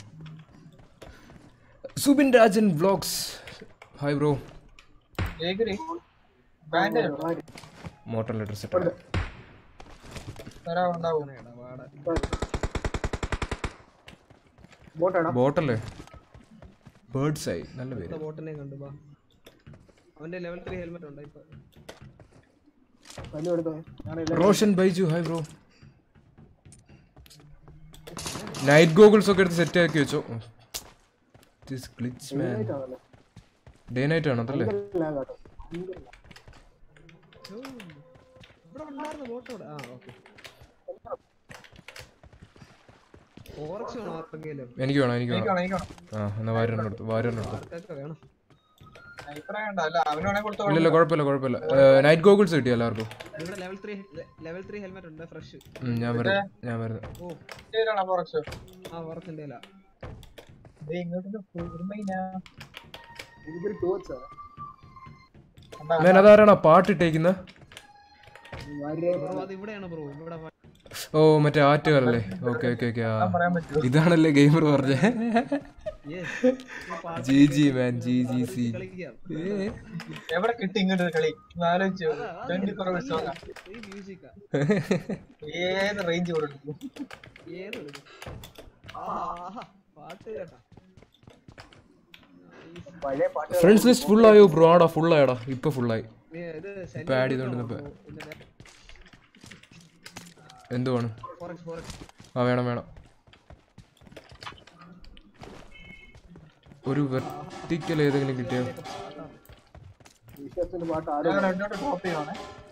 Subin Rajan vlogs hi bro Jayagiri band മാറി മോട്ടലിന്റെ ഡ്രസ്സ് ഇട്ടോ തരാ ഉണ്ടാവും ബോട്ടാണോ ബോട്ടല്ലേ ബേർഡ്സ് ആയി നല്ല പേര് ബോട്ടിനെ കണ്ടു ബാ അവന്റെ ലെവൽ ത്രീ ഹെൽമെറ്റ് ഉണ്ട് ഇപ്പൊ കലു എടുത്തോ ഞാൻ Roshan Baiju hi bro night goggles ഒക്കെ എടുത്ത് സെറ്റ് ആക്കി വെച്ചോ ഗ്ലിച്ച് മാൻ ആണല്ലോ ഡേ നൈറ്റ് ആണോ അതല്ലേ ലാഗാട്ടോ ഇവിടെ ഉണ്ടായിരുന്ന ബോട്ട് ഇവിടെ ആ ഓക്കെ ഓറക്സ് വേണോ ആർക്കെങ്കിലും എനിക്ക് വേണം എനിക്ക് എനിക്ക് വേണം വേണം എനിക്ക് വേണം ആ എന്നാ വാരണ്ണം എടുത്തു വാരണ്ണം എടുത്തു ആർക്കൊക്കെ വേണം അഭിപ്രായം ഉണ്ടോ അല്ല അവന് വേണേ കൊടുത്തോ ഇല്ലല്ല കുഴപ്പമില്ല കുഴപ്പമില്ല നൈറ്റ് ഗോഗിൾസ് കിട്ടി എല്ലാവർക്കും ഇവിടെ level three level three helmet ഉണ്ട് ഫ്രഷ് ഉം, ഞാൻ വരുന്നു ഞാൻ വരുന്നു ഓ ശരിയാണോ ഫോറക്സ് ആ ഓറക്സിന്റെ അല്ല ഇങ്ങോട്ട് കുടുംബയിനാ എനിക്കൊരു ടൂർസ് ഞാൻ അതാരാണ് പാട്ടിട്ടേക്കുന്നത് വളരെ ബ്രോ അത് ഇവിടെയാണ് ബ്രോ ഇവിടെ വ- ഓ മറ്റേ ആറ്റുകാലല്ലേ ഓക്കെ ഓക്കെ ഓക്കെ ആ പറയാൻ പറ്റുമോ ഇതാണല്ലേ ഗെയിമർ പറഞ്ഞേ Yes. ഈ പാട്ട് G G man G G C കളിക്കാം എവിടെ കിട്ടി ഇങ്ങോട്ട് ഒരു കളി ഒന്ന് ആലോചിച്ചു ട്വന്റി ഫോർ അവേഴ്സ് സോങ്ങാ ഈ മ്യൂസിക്കാ ഏത് റേഞ്ച് കൊടുക്കും ഏത് എടുക്കും? ആഹാ, ആഹാ, പാട്ട് കേട്ടാ പഴയ പാട്ട് ഫ്രണ്ട്സ് ലിസ്റ്റ് ഫുൾ ആയോ ബ്രോ ആടാ ഫുൾ ആയടാ ഇപ്പൊ ഫുൾ ആയി നീ ഇത് ഇപ്പൊ ആഡ് ചെയ്തോണ്ടിരുന്നപ്പോ എന്തുവാണ് ഫോറക്സ് ഫോറക്സ് ആ വേണം വേണം ഒരു വെർട്ടിക്കൽ ഏതെങ്കിലും കിട്ടിയോ വിശ്വാസത്തിന്റെ പാട്ട് ആരോ ഞാൻ എന്നോട്ട് ഡ്രോപ്പ് ചെയ്യുവാണേ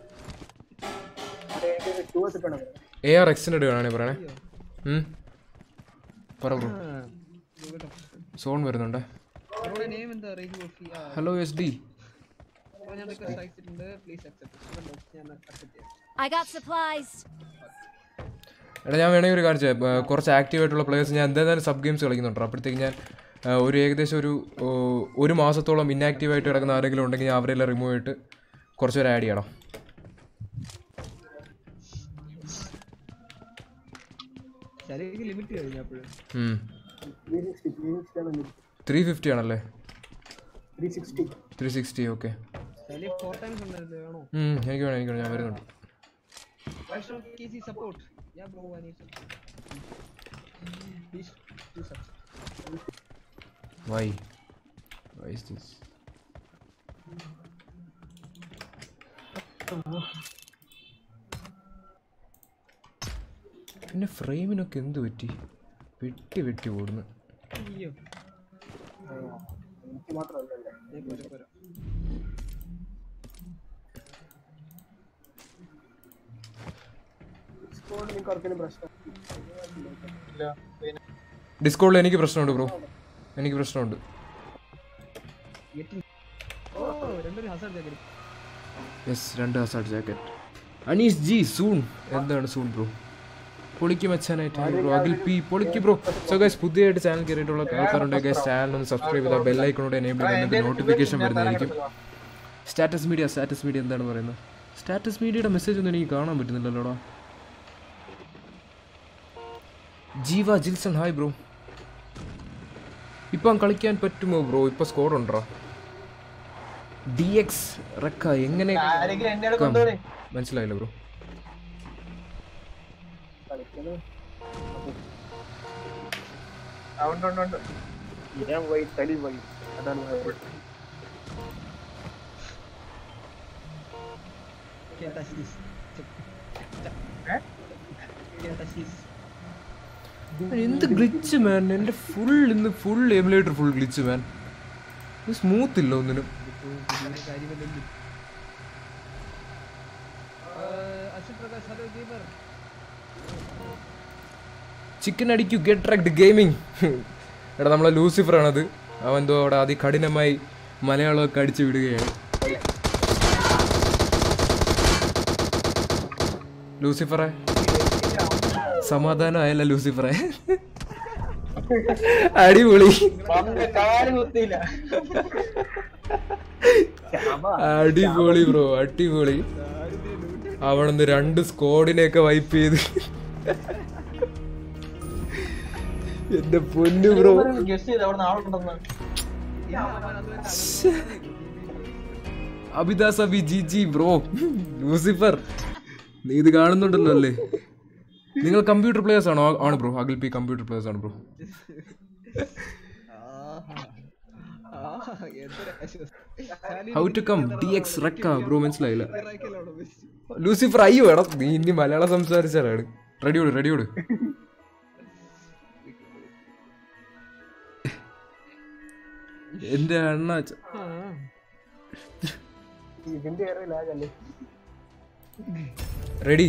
അവിടെ എനിക്ക് ടൂർസ് ഇട്ടണം എ ആർ എക്സിൻ്റെ ഇടുകയാണേ പറയണേ ഉം. പറ ബ്രോ സോൺ വരുന്നുണ്ടേ അവരുടെ നെയിം എന്താ റേജ് കോഫി ആ ഹലോ എസ് ഡി അപ്പോൾ ഞാൻ റിക്വസ്റ്റ് അയച്ചിട്ടുണ്ട് പ്ലീസ് അക്സെപ്റ്റ് ഞാൻ അക്സെപ്റ്റ് ചെയ്യാം I got supplies. എടാ ഞാൻ വേണമെങ്കിൽ ഒരു കാര്യം ചെയ്യാം ഏർ കുറച്ച് ആക്റ്റീവ് ആയിട്ടുള്ള പ്ലേയേഴ്സ് ഞാൻ എന്തായാലും സബ് ഗെയിംസ് കളിക്കുന്നുണ്ട് അപ്പോഴത്തേക്ക് ഞാൻ ഏർ ഒരു ഏകദേശം ഒരു ഓ, ഒരു മാസത്തോളം ഇന്നാക്റ്റീവ് ആയിട്ട് കിടക്കുന്ന ആരെങ്കിലും ഉണ്ടെങ്കിൽ ഞാൻ അവരെല്ലാം റിമൂവ് ചെയ്തിട്ട് കുറച്ച് പേര് ആഡ് ചെയ്യണം ശരിക്കും ലിമിറ്റ് കഴിഞ്ഞു അപ്പോഴും ത്രീ സിക്സ്റ്റി ത്രീ സിക്സ്റ്റി ആണ് ത്രീ ഫിഫ്റ്റി ആണല്ലേ three sixty three sixty okay ശരി ഫോർ ടൈംസ് ഉണ്ടായിരുന്നു വേണോ എനിക്ക് വേണം എനിക്ക് വേണം ഞാൻ വരുന്നുണ്ട് National KC support. Yeah, bro, I need support. Please do support. Why why is this പിന്നെ ഫ്രെയിമിനൊക്കെ എന്ത് പറ്റി വെട്ടി വെട്ടി ഓടുന്നു അയ്യോ എനിക്ക് മാത്രമല്ലല്ലേ ദേ പോരെ, പോരെ. സ്കോഡ് നിങ്ങൾക്ക് ആർക്കെങ്കിലും പ്രശ്നം ഇല്ല പിന്നെ ഡിസ്കോഡിൽ എനിക്ക് പ്രശ്നമുണ്ട് ബ്രോ എനിക്ക് പ്രശ്നമുണ്ട് Getting- ഓ രണ്ടൊരു ഹസാർഡ് ജാക്കറ്റ് യെസ് രണ്ട് hazard jacket Anees ji soon എന്താണ് സൂൺ ബ്രോ പൊളിക്ക് മച്ചാനായിട്ട് ബ്രോ അഖിൽ പി പൊളിക്ക് ബ്രോ സോ ഗൈസ് പുതിയതായിട്ട് ചാനൽ കയറിയിട്ടുള്ള ആൾക്കാരുണ്ട് ഗൈസ് ചാനൽ ഒന്ന് സബ്സ്ക്രൈബ് ചെയ്താൽ ബെല്ലൈക്കണോട് എനേബിൾ ചെയ്താൽ നിങ്ങൾക്ക് നോട്ടിഫിക്കേഷൻ വരുന്നതായിരിക്കും സ്റ്റാറ്റസ് മീഡിയ സ്റ്റാറ്റസ് മീഡിയ എന്താണ് പറയുന്നത് സ്റ്റാറ്റസ് മീഡിയയുടെ മെസ്സേജ് ഒന്നും എനിക്ക് കാണാൻ പറ്റുന്നില്ലല്ലോടാ ജീവ ജിൽസൺ ഹായ് ബ്രോ ഇപ്പം കളിക്കാൻ പറ്റുമോ ബ്രോ ഇപ്പൊ സ്കോർ ഉണ്ടോ ഡി എക്സ് റക്ക എങ്ങനെ ആരെങ്കിലും എന്നെ അവിടെ കൊണ്ടുപോയി മനസ്സിലായില്ല ബ്രോ കളിക്കുന്നത് ആ, ഉണ്ട് ഉണ്ട് ഉണ്ട് ഞാൻ പോയി തലി പോയി അതാണ് പോയത്. Can't touch this. Check. ഏ? Can't touch this. എന്ത് ഗ്ലിച്ച് മാൻ എന്റെ ഫുൾ ഇന്ന് full emulator full glitch man smooth ഇല്ല ഒന്നിനും ഇതിപ്പോ പുതിയൊരു കാര്യമല്ലല്ലോ. ആഹ്, Ashwin Prakash hello gamer chicken അടിക്കൂ ഗെറ്റ് ട്രാക്ട് ഗെയിമിംഗ് എടാ നമ്മളെ ലൂസിഫർ ആണത് അവൻ എന്തോ അവിടെ അതികഠിനമായി മലയാളമൊക്കെ അടിച്ചു വിടുകയാണ് ലൂസിഫറെ സമാധാനം ആയല്ല ലൂസിഫറെ അടിപൊളി വന്ന് കാല് കുത്തിയില്ല അടിപൊളി ബ്രോ അടിപൊളി അവിടുന്ന് രണ്ട് സ്ക്വാഡിനെയൊക്കെ വൈപ്പ് ചെയ്ത് എന്റെ പൊന്നു ബ്രോ ഗസ്റ്റ് ചെയ്ത് അവിടെ ആളുണ്ടെന്ന് അബിദാസ് Abi G G bro Lucifer നീ ഇത് കാണുന്നുണ്ടല്ലോ അല്ലേ നിങ്ങൾ കമ്പ്യൂട്ടർ പ്ലേയേഴ്സ് ആണോ ആണ് bro Akhil P computer players ആണ് bro how to come D X റക്ക ബ്രോ മനസ്സിലായില്ല ലൂസിഫർ അയ്യോ എടാ നീ ഇനി മലയാളം സംസാരിച്ചാലാണ് റെഡിയോട് റെഡിയോട് എന്റെ അണ്ണ ഇതിന്റെ ഏറെ ലാഗല്ലേ ready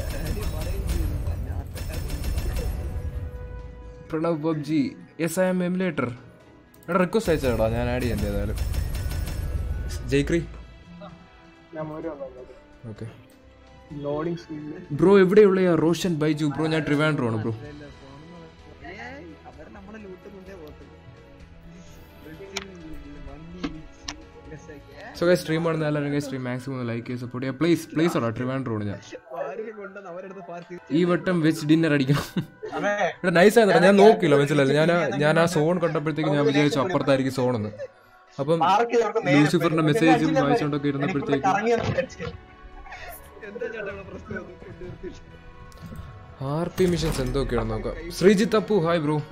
Pranav PUBG S I M emulator എടാ റിക്വസ്റ്റ് അയച്ചേടാ ഞാൻ ആഡ് ചെയ്യാൻ ഏതായാലും ജയ്ക്രി ഞാൻ മോര് വന്നത് ഓക്കെ ലോഡിംഗ് സ്ക്രീനിൽ ബ്രോ എവിടെയുള്ള റോഷൻ ബൈജു ബ്രോ ഞാൻ ട്രിവാൻഡ്രോ ആണ് ബ്രോ അവർ നമ്മുടെ ലൂട്ട് കൊണ്ടേ പോകത്തുള്ളൂ വണ്ടി രസമൊക്കെ സോ ഗൈസ് സ്ട്രീം ആണെന്ന് എല്ലാവരും സ്ട്രീം മാക്സിമം ലൈക്ക് ചെയ്ത് സപ്പോർട്ട് ചെയ്യാം പ്ലീസ് പ്ലീസ് ആടാ ട്രിവാൻഡ്രോ ആണ് ഞാൻ ആരൊക്കെ കൊണ്ടുവന്ന് അവരെടുത്ത് പാർട്ടി ഈ വട്ടം വെച്ച് ഡിന്നർ അടിക്കണം അതെ ഇവിടെ നൈസ് ആയിരുന്നു ഞാൻ നോക്കിയില്ല മനസ്സിലായില്ല ഞാൻ ആ- ഞാൻ ആ സോൺ കണ്ടപ്പോഴത്തേക്ക് ഞാൻ വിചാരിച്ചു അപ്പുറത്തായിരിക്കും സോൺ എന്ന് അപ്പം മാർക്ക് ചെയ്തവർക്ക് നേരെ ലൂസിഫറിന്റെ പോയി. മെസ്സേജും പിന്നെ വായിച്ചുകൊണ്ടൊക്കെ എനിക്കുള്ള ഇരുന്നപ്പോഴത്തേക്കും കറങ്ങി വന്ന് വിളിച്ച്. എന്താ ചേട്ടാ ഇവിടെ പ്രശ്നം അത് കൊണ്ടുവരുത്തില്ല ആർ പി മിഷൻസ് എന്തൊക്കെയാണെന്ന് നോക്കാം ശ്രീജിത്ത് അപ്പു ഹായ് ബ്രോ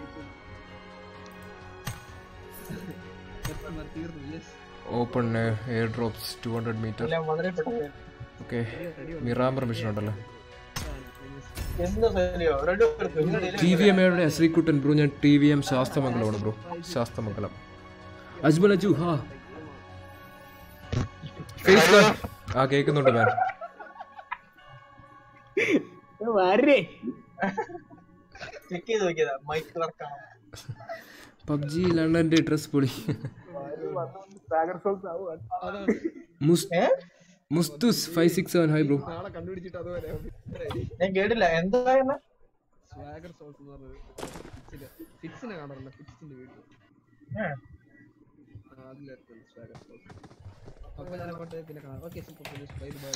തീർന്നു yes open air drops two hundred metre എല്ലാം വളരെ പെട്ടെന്ന് ഓക്കെ മിറാമ്പർ മിഷൻ ഉണ്ടല്ലോ എന്താ ശരിയോ റെഡി എടുത്തു നിങ്ങൾ ടി വി എം എയുടെ ശ്രീകുട്ടൻ ബ്രോ ഞാൻ ടി വി എം ശാസ്തമംഗലമാണ് ബ്രോ ശാസ്തമംഗലം അജ്മൽ അജു ഹാ ഫേസ് ഗൺ. ആ കേൾക്കുന്നുണ്ട് മാൻ വരേ ചെക്ക് ചെയ്ത് നോക്കിയതാ മൈക്ക് വർക്കാണോ പബ്ജി ലണ്ടന്റെ ഡ്രസ് പൊളി സാഗർ സോൾസ് ആവുക അതാണ് മുസ്- ഏ മുസ്തുസ് five six seven hi bro നാളെ കണ്ടുപിടിച്ചിട്ട് അതുപോലെ ഞാൻ കേട്ടില്ല എന്താ എന്നാ സ്വാഗർ സോൾസ് എന്ന് പറഞ്ഞത് ഫിറ്റ്സിന് ഫിറ്റ്സിനെ കാണാറില്ല ഫിറ്റ്സിന്റെ വീഡിയോ ഏ, അതിലായിരുന്നു സ്വാഗർ സോൾസ് അപ്പൊ ഞാൻ അങ്ങോട്ട് പിന്നെ കാണാം ഓക്കെ സൂപ്പർ ബൈ ബൈ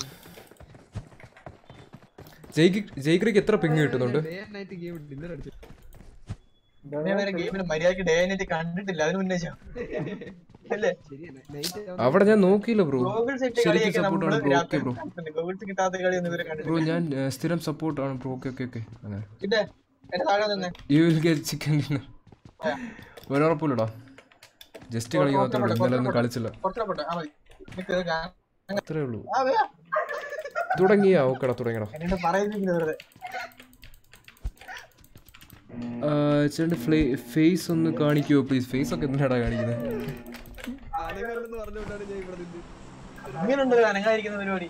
ജയ്ക്ക് ജയ്ക്രിക്ക് എത്ര പിങ് കിട്ടുന്നുണ്ട് day and night game dinner അടിച്ചു ഞാൻ വേറെ ഗെയിമിന് മര്യാദക്ക് ഡേ ആയിട്ട് കണ്ടിട്ടില്ല അതിന് മുന്നേ ചെയ്യാം. അല്ലേ ശരിയാണ് നൈറ്റ് അവിടെ ഞാൻ നോക്കിയില്ല ബ്രോ ഗോഗിൾസ് ഇട്ട് ശരിക്കും കളിയൊക്കെ സപ്പോർട്ട് നമ്മള് ആണ് ബ്രോ ഓക്കെ രാത്രി ബ്രോ കണ്ടിട്ടുണ്ട്. ഗോഗിൾസ് കിട്ടാത്ത കളിയൊന്നും ഇവരെ ബ്രോ കണ്ടിട്ടില്ല ഞാൻ ഏ, സ്ഥിരം സപ്പോർട്ട് ആണ് ബ്രോ ഓക്കെ ഓക്കെ ഓക്കെ അങ്ങനെ പിന്നെ എന്റെ താഴെ തന്നെ you will get chicken dinner ഒരുറപ്പില്ലടാ ജസ്റ്റ് കളി മാത്രമേ ഉള്ളൂ ഇന്നലെ ഒന്നും കളിച്ചില്ല കുറച്ചോട്ടെ ആ മതി നിക്ക് ഞാൻ- അത്രേ ഉള്ളൂ ആ, വേ. തുടങ്ങിയാ ഓക്കെടാ തുടങ്ങിയടാ എന്നോട് പറയുന്നില്ല വെറുതെ ചേട്ടൻ ഫ്ലേ ഫേസ് ഒന്ന് കാണിക്കുമോ പ്ലീസ് ഫേസ് ഒക്കെ എന്തിനാടാ കാണിക്കുന്നത് അനങ്ങല്ലെന്ന് പറഞ്ഞുകൊണ്ടാണ് ഞാൻ ഇവിടെ നിന്ന് അങ്ങനെയുണ്ട് അനങ്ങാതിരിക്കുന്ന പരിപാടി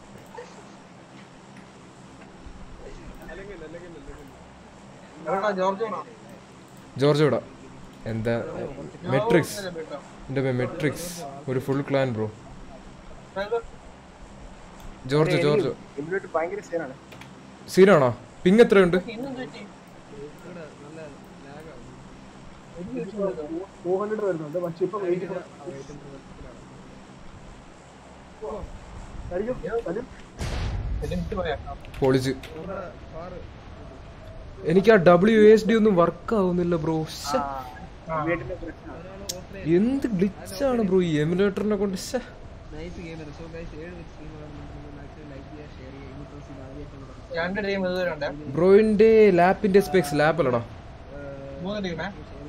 അനങ്ങല്ല അനങ്ങല്ല അനങ്ങല്ല എവിടാ ജോർജ് ആണോ? ജോർജ് വിടാ എന്താ മെട്രിക്സ് ഇല്ല കേട്ടോ. എൻ്റെ പേര് മെട്രിക്സ് ഒരു ഫുൾ ക്ലാൻ ബ്രോ അതായത് ജോർജ് ജോർജ് ഇവിടെ ഭയങ്കര സീനാണ് സീനാണോ പിങ് എത്രയുണ്ട് ഇന്നും തെറ്റി. ഇവിടെ നല്ല ലാഗാണ് ഒരു മിനിറ്റ് പോലും. ടൂ ഹൺഡ്രഡ് വരുന്നുണ്ട് പക്ഷെ ഇപ്പൊ വെയിറ്റ് കഴിക്കും വരും ഒരു മിനിറ്റ് പറയാം പൊളിച്ച് നമ്മുടെ ഫാറ് എനിക്ക് ആ ഡബ്ല്യു എസ് ഡി ഒന്നും വർക്ക് ആവുന്നില്ല ബ്രോ വീട്ടിലെ പ്രശ്നമാണ് ഒരാൾ ഓഫ്ലൈൻ എന്ത് ഗ്ലിച്ചാണ് ബ്രോ ഈ എമുലേറ്ററിനെ കൊണ്ട് ശ്ശെ. നൈസ് ഗെയിം ആണ് സോ ഗൈസ് ഏഴ് വെച്ച് ഗെയിം മാക്സിമം ലൈക്ക് ചെയ്യുക ഷെയർ ചെയ്യുക ഇനി ആദ്യമായിട്ടാണ് രണ്ട് ടീം ഇതുവരെ ഉണ്ട് ബ്രോയിന്റെ ലാപ്പിന്റെ സ്പെക്സ് ലാപ്പ് അല്ലടാ മൂന്ന് ടീമേ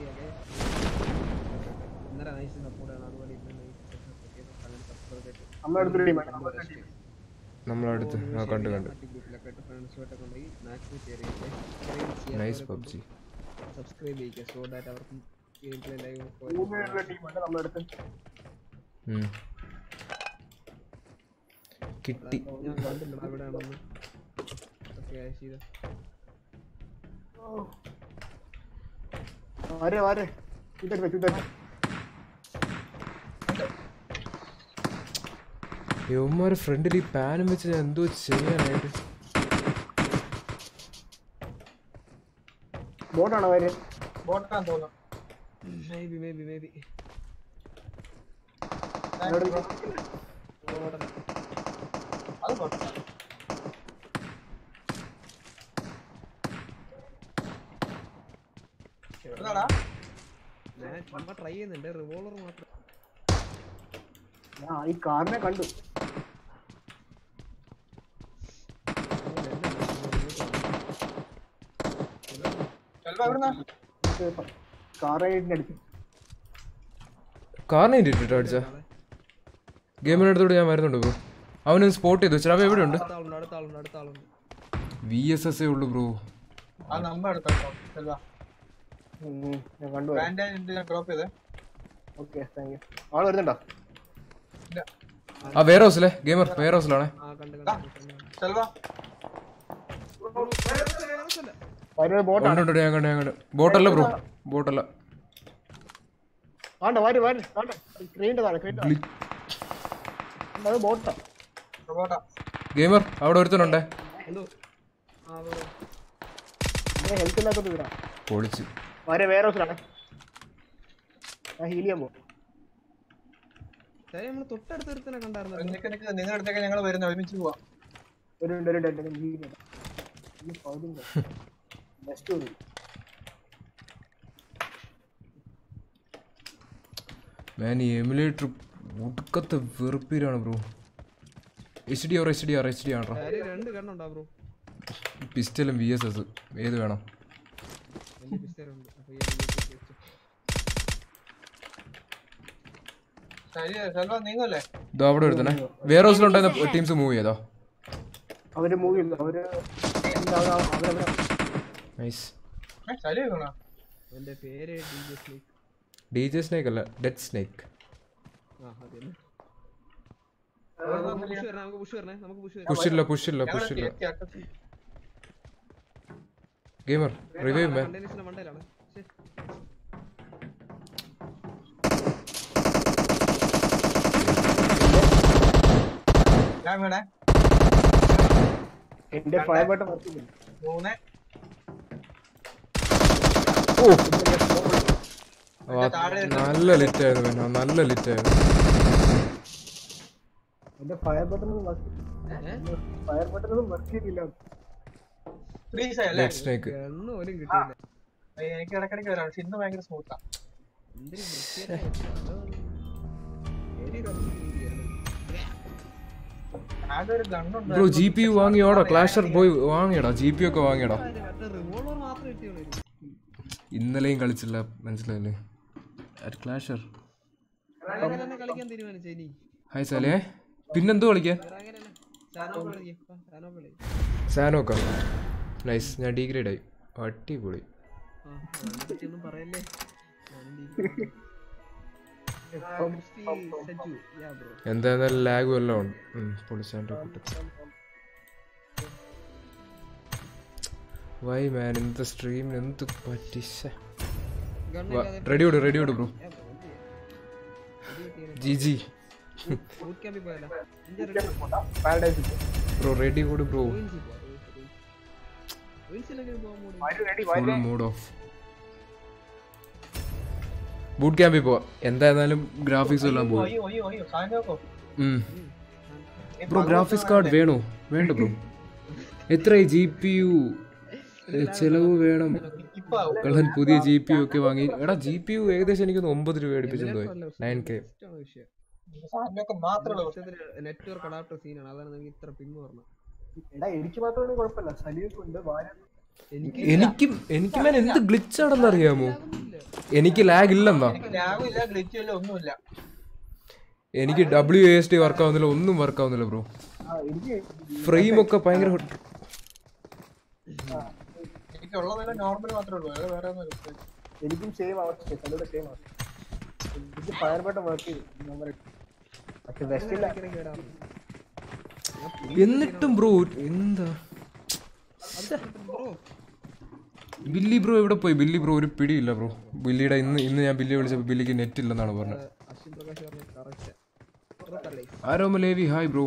ഇന്നലെ നൈസ് സപ്പോർട്ടാണ് അതുപോലെ ഇന്ന് നൈസ് സബ്സ്ക്രൈബ് നമ്മുടെ അടുത്തൊരു ടീമാണ് നമ്മുടെ ടീം നമ്മളടുത്ത് ആ കണ്ടു കണ്ടു ഗ്രൂപ്പിലൊക്കെ ആയിട്ട് ഫ്രണ്ട്സുമായിട്ടൊക്കെ കൊണ്ടുപോയി മാക്സിമം ഷെയർ ചെയ്യുക നൈസ് പബ്ജി സബ്സ്ക്രൈബ് ചെയ്യുക സോ ദാറ്റ് അവർക്കും ഗെയിം പ്ലേ ലൈവ് മൂന്നിനുള്ള ടീമുണ്ട് നമ്മുടെ അടുത്ത് കിട്ടി ഞാൻ കണ്ടില്ല എവിടെയാണെന്ന് ഓക്കെ ചെയ്ത ആരെ ആരെ ചുറ്റട്ടെ ചുറ്റട്ടെ യവന്മാര് ഫ്രണ്ടിൽ ഈ പാനും വെച്ച് ഞാൻ എന്തോ ചെയ്യാനായിട്ട് ബോട്ടാണോ അവര് ബോട്ടാന്ന് തോന്നുന്നു മേബി മേബി മേബി എന്നോട് അത് ബോട്ടാ എവിടുന്നാടാ ഞാൻ ചുമ്മാ ട്രൈ ചെയ്യുന്നുണ്ട് റിവോൾവർ മാത്രം ആ ഈ കാറിനെ കണ്ടു ചെലപ്പോ എവിടുന്നാ കാറായിട്ട് അടിച്ചു കാറിനെ ഇട്ടിട്ട് അടിച്ച ഗെയിമിന്റെ അടുത്തോട് ഞാൻ വരുന്നുണ്ട് ബ്രോ അവന് സ്പോട്ട് ചെയ്തു വെച്ചാൽ അവൻ എവിടെയുണ്ട് അടുത്ത ആളുണ്ട് അടുത്ത ആളുണ്ട് അടുത്ത ആളുണ്ട് വി എസ് എസ് ഉള്ളു ബ്രോ ആ നമ്പർ എടുത്തോ ചെലവാ ഞാൻ കണ്ടു ബാൻഡേജ് ഉണ്ട് ഞാൻ ഡ്രോപ്പ് ചെയ്തേ ഓക്കെ താങ്ക് യു ആള് വരുന്നുണ്ടോ ഇല്ല ആ വെയർ ഹൗസിലെ ഗെയിമർ വെയർ ഹൗസിലാണേ ആ കണ്ട് കണ്ട് ചെലവാ വരുന്നത് ബോട്ടാണ് ഉണ്ട് ഉണ്ട്, ഞാൻ കണ്ടു ഞാൻ കണ്ടു ബോട്ടല്ല ബ്രോ ബോട്ടല്ല ആണ്ട വാര് വാര് ആണ്ട സ്ക്രീനിന്റെ താഴെ സ്ക്രീനിന്റെ അത് ബോട്ടാ ബോട്ടാ ഗെയിമർ അവിടെ ഒരുത്തനുണ്ടേ എന്തോ ആ ബ്രോ ഹെൽത്ത് ഇല്ലാത്തോണ്ട് വിടാം പൊളിച്ച് വരെ വേറെ ഹൗസിലാണ് ഞാൻ ഹീൽ ചെയ്യാൻ പോകും ശരി നമ്മൾ തൊട്ടടുത്ത് ഒരുത്തനെ കണ്ടായിരുന്നു നിനക്ക് നിനക്ക് നിങ്ങളുടെ അടുത്തേക്ക് ഞങ്ങൾ വരുന്ന ഒരുമിച്ച് പോവാം ഒരു ഉണ്ട് ഒരു ഉണ്ട് ഹീൽ ചെയ്യാം ഈ പൗതിങ് നെക്സ്റ്റ് ഒരു ഞാൻ ഈ എമുലേറ്റർ ഒടുക്കത്തെ വെറുപ്പീരാണ് bro H D R H D R H D ആണോ ശരി രണ്ട് കണ്ണുണ്ടോ ബ്രോ പിസ്റ്റലും വി എസ് എസ് ഏത് വേണം വലിയ പിസ്റ്റലുണ്ട് അപ്പൊ ഈ അതിലേക്ക് വെച്ചു. ശരി ചെലവാ നീങ്ങല്ലേ ഇതോ അവിടെ ഒരുത്തനെ വെയർ ഹൗസിലുണ്ടായിരുന്ന ടീംസ് മൂവ് ചെയ്തോ അവര് മൂവി അവര് എന്താ അവരവരെ നൈസ് ഏ ശരി വേണോ എന്റെ പേര് D J snake D J snake അല്ല ഡെഡ് സ്നേക്ക് ആ അതെ നമുക്ക് പുഷ് വരണേ നമുക്ക് പുഷ് വരണേ നമുക്ക് പുഷ് വരണേ പുഷില്ല പുഷില്ല പുഷില്ല ഗെയിമർ റിവൈവ് മേ കണ്ടെയ്നേഴ്സിന്റെ മണ്ടയിലാണ് ശ്ശെ. ഞാൻ വേണേ എന്റെ ഫയർ ബട്ടൺ വർക്ക് ചെയ്യുന്നു മൂന്ന് ഓ നല്ല ലിറ്റ് ആയിരുന്നു പിന്നെ നല്ല ലിറ്റ് ആയിരുന്നു എന്റെ ഫയർ ബട്ടൺ വർക്ക് ഏ? ഫയർ ബട്ടൺ ഒന്നും വർക്ക് ചെയ്തില്ല ഫ്രീസ് ആയല്ലേ ഡെഡ് സ്നേക്ക് ഗണ്ണ് പോലും കിട്ടിയില്ല എനിക്ക് ഇടക്കിടക്ക് വരാം പക്ഷെ ഇന്ന് ഭയങ്കര സ്മൂത്താ എന്തൊരു വൃത്തികെട്ട അതാണ്. പേര് കണ്ടിട്ടിരിക്കുകയാണ്. ആകെ ഒരു ഗണ്ണുണ്ട് ബ്രോ ജി പി യു വാങ്ങിയോടാ ക്ലാഷർ പോയി വാങ്ങിയടാ ജി പി ഒക്കെ വാങ്ങിയടാ അത് മറ്റേ റിവോൾവർ മാത്രം കിട്ടിയുള്ളൂ എനിക്ക്. ഇന്നലെയും കളിച്ചില്ല മനസ്സിലായില്ലേ ക്ലാഷർ അങ്ങനെ തന്നെ കളിക്കാൻ തീരുമാനിച്ചു ഇനി ഹായ് സാലേ പിന്നെന്തോ കളിക്കാൻ വേറെ അങ്ങനെ തന്നെ സാനോപ്പ് കളിക്കാം സാനോപ്പ് കളി സാനോക്ക നൈസ് ഞാൻ ഡിഗ്രേഡ് ആയി അടിപൊളി ആ അതിനെ പറ്റി ഒന്നും പറയല്ലേ ഞാനും സജു യാ ബ്രോ എന്തായാലും ലാഗും എല്ലാം ഉണ്ട് ഉം, പൊളിച്ചാൻ്റെ കൂട്ടത്തിൽ വൈ മാൻ എന്ത് സ്ട്രീമിന് എന്ത് പറ്റിച്ച റെഡി വിട് റെഡി വിട് ബ്രോ ജി ജി ബൂട്ട് ക്യാമ്പിൽ പോയാലോ ഇഞ്ചി റെഡി പാരഡൈസ് ബ്രോ റെഡി കൂട് ബ്രോ റൂയിൻസിൽ പോവാ റൂയിൻസിലെങ്ങനെ പോകാൻ മൂടി വയറ് ready full mood off boot ക്യാമ്പിൽ പോവാ എന്തായിരുന്നാലും ഗ്രാഫിക്സ് എല്ലാം പോകും അയ്യോ അയ്യോ അയ്യോ സാധനം നോക്കോ ബ്രോ ഗ്രാഫിക്സ് കാർഡ് വേണോ വേണ്ട ബ്രോ എത്ര ജി പി യു ചെലവ് വേണം ഇപ്പൊ കള്ളൻ പുതിയ ജി പി യു ഒക്കെ വാങ്ങി എടാ ജി പി യു ഏകദേശം എനിക്ക് ഒമ്പത് രൂപ അടുപ്പിച്ചെന്തോ നയൻ കെ ഇഷ്ടമാണ് വിഷയം സാധനമൊക്കെ മാത്രമേ ഉള്ളൂ നെറ്റ്വർക്ക് അഡാപ്റ്റർ സീനാണ് അതാണ് നമുക്ക് ഇത്ര പിങ് പറഞ്ഞത് എടാ എനിക്ക് മാത്രമാണ് കുഴപ്പമില്ല സലീഫ് ഉണ്ട് വാര എനിക്കും എനിക്ക് മേലെ എന്ത് ഗ്ലിച്ച് ആണെന്ന് അറിയാമോ എനിക്ക് ലാഗ് ഇല്ലെന്നാ ലാഗും ഇല്ല ഗ്ലിച്ചും ഇല്ല ഒന്നുമില്ല എനിക്ക് ഡബ്ല്യു എസ് ടി വർക്ക് ആവുന്നില്ല ഒന്നും വർക്ക് ആവുന്നില്ല ബ്രോ ആ എനിക്ക് ഫ്രെയിം ഒക്കെ ഭയങ്കര എനിക്ക് ഉള്ളതെല്ലാം നോർമൽ മാത്രമേ ഉള്ളൂ വേറെ വേറെ ഒന്നും എനിക്കും സെയിം അവസ്ഥ സലൂടെ സെയിം അവസ്ഥ എനിക്ക് ഫയർബട്ടൺ വർക്ക് ചെയ്തു നമ്പർ പക്ഷെ വെസ്റ്റില്ല എന്നിട്ടും ബ്രോ എന്താ ബ്രോ ബില്ലി ബ്രോ എവിടെ പോയി ബില്ലി ബ്രോ ഒരു പിടിയില്ല ബ്രോ ബില്ലിയുടെ ഇന്ന് ഇന്ന് ഞാൻ ബില്ലി വിളിച്ചപ്പോൾ ബില്ലിക്ക് നെറ്റ് ഇല്ലെന്നാണ് പറഞ്ഞത് അശ്വിൻ പ്രകാശ് പറഞ്ഞ കറക്റ്റ് ആരോമ ലേവി ഹായ് ബ്രോ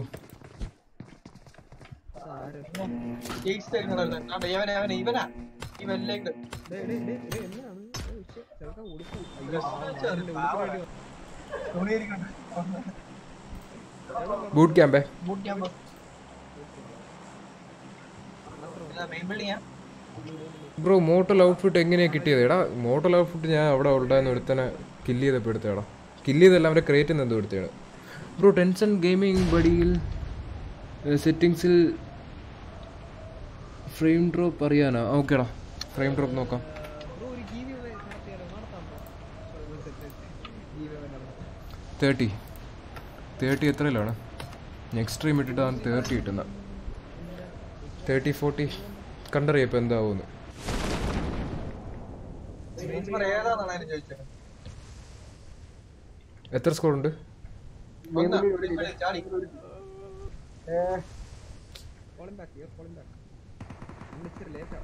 ജെയ്സ് തരുന്നതല്ല കണ്ടോ ഇവനെ അവനെ ഇവനാ ഈ വെല്ലേക്ക് എന്താണ് ചെറുക്കാൻ ഉടുപ്പ് അയ്യോ പാവം, അവന്റെ ഉടുപ്പ് വേണ്ടി ബൂട്ട് ക്യാമ്പേ boot camp main building bro motel outfit എങ്ങനെയാ കിട്ടിയത് എടാ മോട്ടൽ ഔട്ട്ഫിറ്റ് ഞാൻ അവിടെ ഉണ്ടായിരുന്ന ഒരുത്തനെ കില്ല് ചെയ്തപ്പോൾ എടുത്തടാ കില്ല് ചെയ്തല്ല അവൻ്റെ ക്രേറ്റിൽ നിന്ന് എന്തോ എടുത്തതാണ് ബ്രോ ടെൻഷൻ ഗെയിമിംഗ് ബഡിയിൽ സെറ്റിങ്സിൽ ഫ്രെയിം ഡ്രോപ്പ് അറിയാനാ ഓക്കേടാ ഫ്രെയിം ഡ്രോപ്പ് നോക്കാം ബ്രോ ഒരു ഗീവ് അവേ നടത്തിയാലോ നടത്താം ഗീവ് അവേ നടത്താം തേർട്ടി തേർട്ടി എത്രയിലാണ് ഞാൻ എക്സ്ട്രീം ഇട്ടിട്ടാണ് തേർട്ടി കിട്ടുന്നത് തേർട്ടി ഫോർട്ടി കണ്ടറിയാം ഇപ്പോൾ എന്താവുമെന്ന് നമ്പർ ഏതാണെന്നാണ് അതിന് ചോദിച്ചത് എത്ര സ്കോർ ഉണ്ട് ഒന്ന് ചാടി calling back yo calling back ഇന്ന് ഇച്ചിരി ലേറ്റാ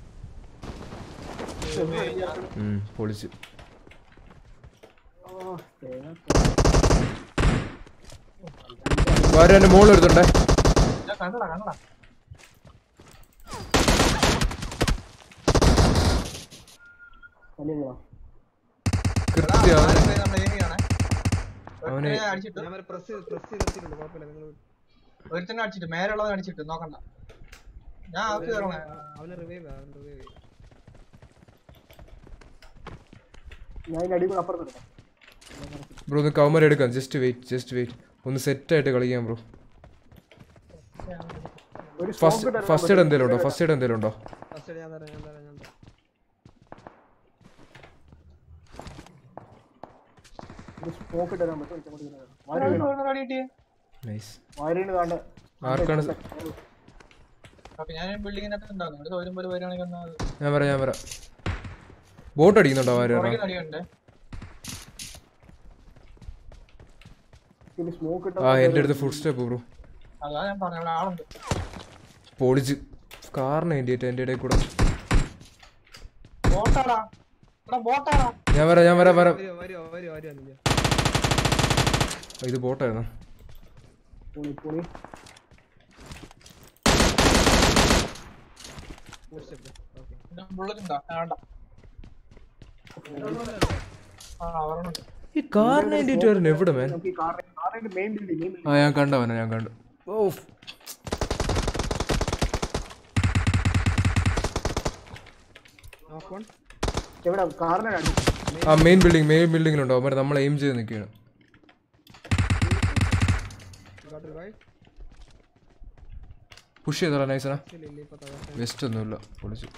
ഉം, പൊളിച്ച് വേറെ എൻ്റെ മോളിൽ എടുത്തുണ്ടേ ഞാൻ കണ്ടടാ കണ്ടടാ സലീഫോ കൃത്യം അവനെ- നമ്മുടെ ഏരിയാണ് അവനെ- ഒരുത്തനെ അടിച്ചിട്ട് ഞാൻ പ്രസ് പ്രസ് ചെയ്തിട്ടുണ്ട് കുഴപ്പമില്ല നിങ്ങൾ ഒരുത്തനെ അടിച്ചിട്ട് മേലുള്ളത് അടിച്ചിട്ട് നോക്കണ്ട ഞാൻ അകത്ത് കയറണേ അവനെ റിവൈവ് അവൻ റിവൈവ് ഞാൻ ഇതിന്റെ അടിയിൽ അപ്പുറത്ത് എടുക്കാം ബ്രോ ഒന്ന് കൗമർ എടുക്കാം ജസ്റ്റ് വെയിറ്റ് ജസ്റ്റ് വെയിറ്റ് ഒന്ന് സെറ്റായിട്ട് കളിക്കാം ബ്രോ ഒരു ഫസ്റ്റ് ഫസ്റ്റ് എയ്ഡ് എന്തെങ്കിലും ഉണ്ടോ ഫസ്റ്റ് എയ്ഡ് എന്തെങ്കിലും ഉണ്ടോ ഫസ്റ്റ് ഞാൻ തരാം ഞാൻ തരാം ഞാൻ തരാം സ്മോക്ക് ഇട്ട് തരാൻ പറ്റും അടി കിട്ടിയേ നൈസ് വാരീന് കാണാൻ ആർക്കാണ് സ- അപ്പൊ ഞാൻ ബിൽഡിങ്ങിനകത്ത് ഉണ്ടാകും ഇവിടെ സൗകര്യം പോലെ വരികയാണെങ്കിൽ എന്നാ അത് ഞാൻ വരാം ഞാൻ വരാം ബോട്ട് അടിക്കുന്നുണ്ടോ ആര് പുറകിൽ അടിയുണ്ട് പിന്നെ സ്മോക്ക് ഇട്ട ആ എൻ്റെ അടുത്ത് ഫുഡ് സ്റ്റെപ്പ് ബ്രോ അതാ ഞാൻ പറഞ്ഞ ഇവിടെ ആളുണ്ട് പൊളിച്ച് കാറിന് എൻ്റെ എൻ്റെ ഇടയിൽ കൂടെ ബോട്ടാടാ എടാ ബോട്ടാടാ ഞാൻ വരാം ഞാൻ വരാം വരാം വരുമോ വരുമോ വരുമോ വരുമോ നിജ ആ, ഇത് ബോട്ടായിരുന്നു പൊളി പൊളി സ്റ്റെപ്പ് ഓക്കെ ബുള്ളറ്റ് ഉണ്ടോ വേണ്ട ആ അവരുണ്ട് ഈ കാറിന് വേണ്ടിയിട്ട് വരുന്നു എവിടെ മാൻ നമുക്ക് ഈ കാർ കാറിന്റെ മെയിൻ ബിൽഡിംഗ് മെയിൻ ആ ഞാൻ കണ്ടവനെ ഞാൻ കണ്ടു ഓ നോക്ക് വൺ എവിടെ കാറിന്റെ അടി ആ മെയിൻ ബിൽഡിംഗ് മെയിൻ ബിൽഡിങ്ങിലുണ്ടോ അവന്മാർ നമ്മൾ എയിം ചെയ്ത് നിൽക്കുകയാണ് ഗോട്ട് റിവൈവ് പുഷ് ചെയ്തോളാം നൈസണ ഇല്ല ഇല്ല ഇപ്പൊ തകർക്കാൻ വെസ്റ്റ് ഒന്നുമില്ല പൊളിച്ചു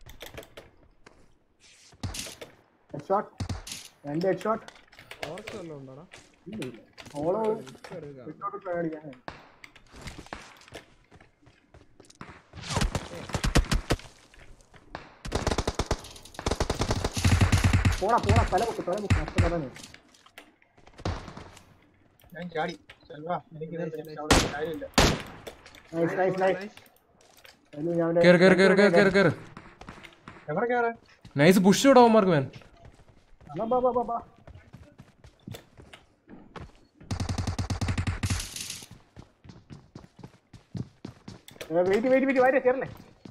ഹെഡ് ഷോട്ട് രണ്ട് ഹെഡ് ഷോട്ട് ഓർക്സ് വല്ലതും ഉണ്ടോടാ ഓളോ എടുക്കാം ഇങ്ങോട്ട് try അടിക്കാൻ പോടാ പോടാ തല പൊക്ക് തല പൊക്ക് നഷ്ടപ്പെടാൻ ഞാൻ ചാടി ചെലവാ എനിക്ക് അവിടെ കാര്യമില്ല നൈസ് നൈസ് നൈസ് അതിന് ഞാൻ അവന്റെ- കേറ് കേറ് കേറ് കേറ് കേറ് കേറ് എവിടെ കയറാ നൈസ് പുഷ് ഇടാ അവന്മാർക്ക് മാൻ ബാ, ബാ, ബാ, ബാ, ബാ. ഏ, വെയിറ്റ് വെയിറ്റ് വെയിറ്റ് വാരി കേറല്ലേ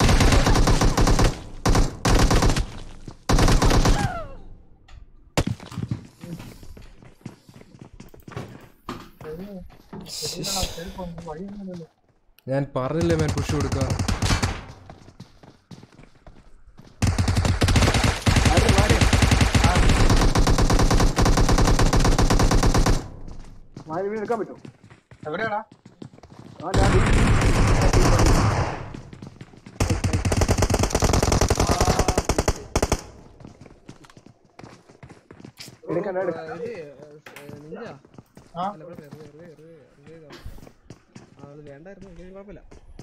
വഴിയൊന്നുമില്ലല്ലോ ഞാൻ പറഞ്ഞില്ലേ മാൻ പുഷ് കൊടുക്കാം വാരി വാരി വാരി വീട് എടുക്കാൻ പറ്റുമോ എവിടെയാടാ ആ ഞാൻ എടുക്കണ്ട എടുക്കണ്ട ഇത് നിഞ്ച ആ അല്ല കുഴപ്പമില്ല വെറുതെ വെറുതെ വെറുതെ വെറുതെ ഇതാ. ആ, അത് വേണ്ടായിരുന്നു എങ്കിലും കുഴപ്പമില്ല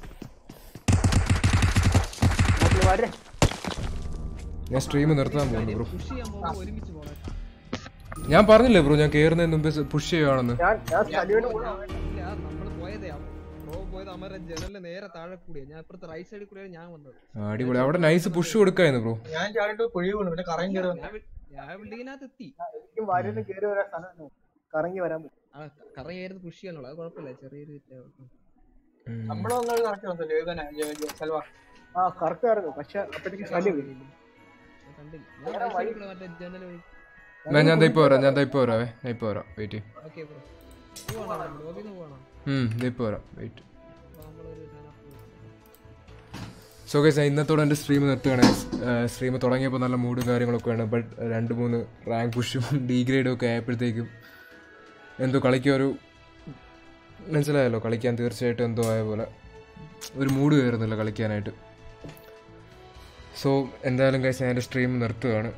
നാട്ടില് വാരി ഞാൻ സ്ട്രീം നിർത്താൻ പോകുന്നു ബ്രോ പുഷ് ചെയ്യാൻ പോകുമ്പോൾ ഒരുമിച്ച് പോകണം ഞാൻ പറഞ്ഞില്ലേ ബ്രോ ഞാൻ കേറുന്നതിന് മുമ്പ് പുഷ് ചെയ്യുവാണെന്ന് ഞാൻ ഞാൻ സലുവിന്റെ കൂടെ ഇല്ല നമ്മൾ പോയതേ ബ്രോ പോയത് അമര ജനലിന്റെ നേരെ താഴെ കൂടിയാ ഞാൻ ഇപ്പുറത്തെ റൈറ്റ് സൈഡിൽ കൂടിയാണ് ഞാൻ വന്നത് ആ, അടിപൊളി അവിടെ നൈസ് പുഷ് കൊടുക്കായിരുന്നു ബ്രോ ഞാൻ ചാടിയിട്ട് കുഴി വീണു പിന്നെ കറയും കയറി വന്നു ഞാൻ ബി- ഞാൻ ബിൽഡിങ്ങിനകത്ത് എത്തി എനിക്കും വാരിന്ന് കയറി വരാൻ സ്ഥലം കറങ്ങി വരാൻ പറ്റും ആ കറയായിരുന്നു പുഷ് ചെയ്യാനുള്ള അത് കുഴപ്പമില്ല ചെറിയൊരു തെറ്റേ ഉള്ളൂ. നമ്മള് വന്നത് കറക്റ്റ് വന്നല്ലോ ഏതന്നെ സെൽവ ആ കറക്റ്റ് ആയിരുന്നു പക്ഷെ അപ്പഴത്തേക്ക് ശല്യം വരും ഞാൻ കണ്ടില്ല ഞാൻ റൈറ്റ് സൈഡിൽ കൂടെ മറ്റേ ജനൽ വഴി ഞാൻ ഞാൻ ദാ ഇപ്പൊ വരാം ഞാൻ ദാ ഇപ്പൊ വരാവേ ഞാൻ ഇപ്പൊ വരാം വെയിറ്റ് ഓക്കെ ബ്രോ പോവാണോ ലോബിന്ന് പോവാണോ ഉം ദാ ഇപ്പൊ വരാം വെയിറ്റ് അപ്പൊ നമ്മളൊരു സോ ഗൈസ് ഇന്നത്തോടെ എൻ്റെ സ്ട്രീം നിർത്തുകയാണ് സ്ട്രീം തുടങ്ങിയപ്പോൾ നല്ല മൂഡ് കാര്യങ്ങളൊക്കെയാണ് ബട്ട് രണ്ട് മൂന്ന് റാങ്ക് പുഷും ഡിഗ്രേഡും ഒക്കെ ആയപ്പോഴത്തേക്കും എന്തോ കളിക്കാൻ ഒരു മനസ്സിലായല്ലോ കളിക്കാൻ തീർച്ചയായിട്ടും എന്തോ ആയ പോലെ ഒരു മൂഡ് കയറുന്നില്ല കളിക്കാനായിട്ട് സോ എന്തായാലും ഗൈസ് ഞാൻ എൻ്റെ സ്ട്രീം നിർത്തുകയാണ്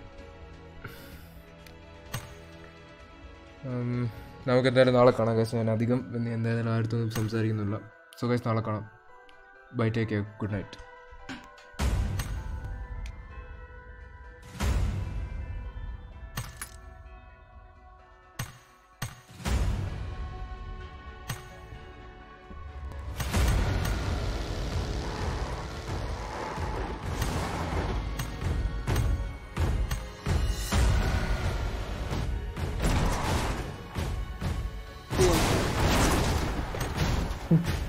ഉം, നമുക്ക് എന്തായാലും നാളെ കാണാം ഗൈസ് ഞാൻ അധികം ഇനി എന്തായാലും അടുത്തൊന്നും സംസാരിക്കുന്നില്ല സോ ഗൈസ് നാളെ കാണാം bye take care good night ആ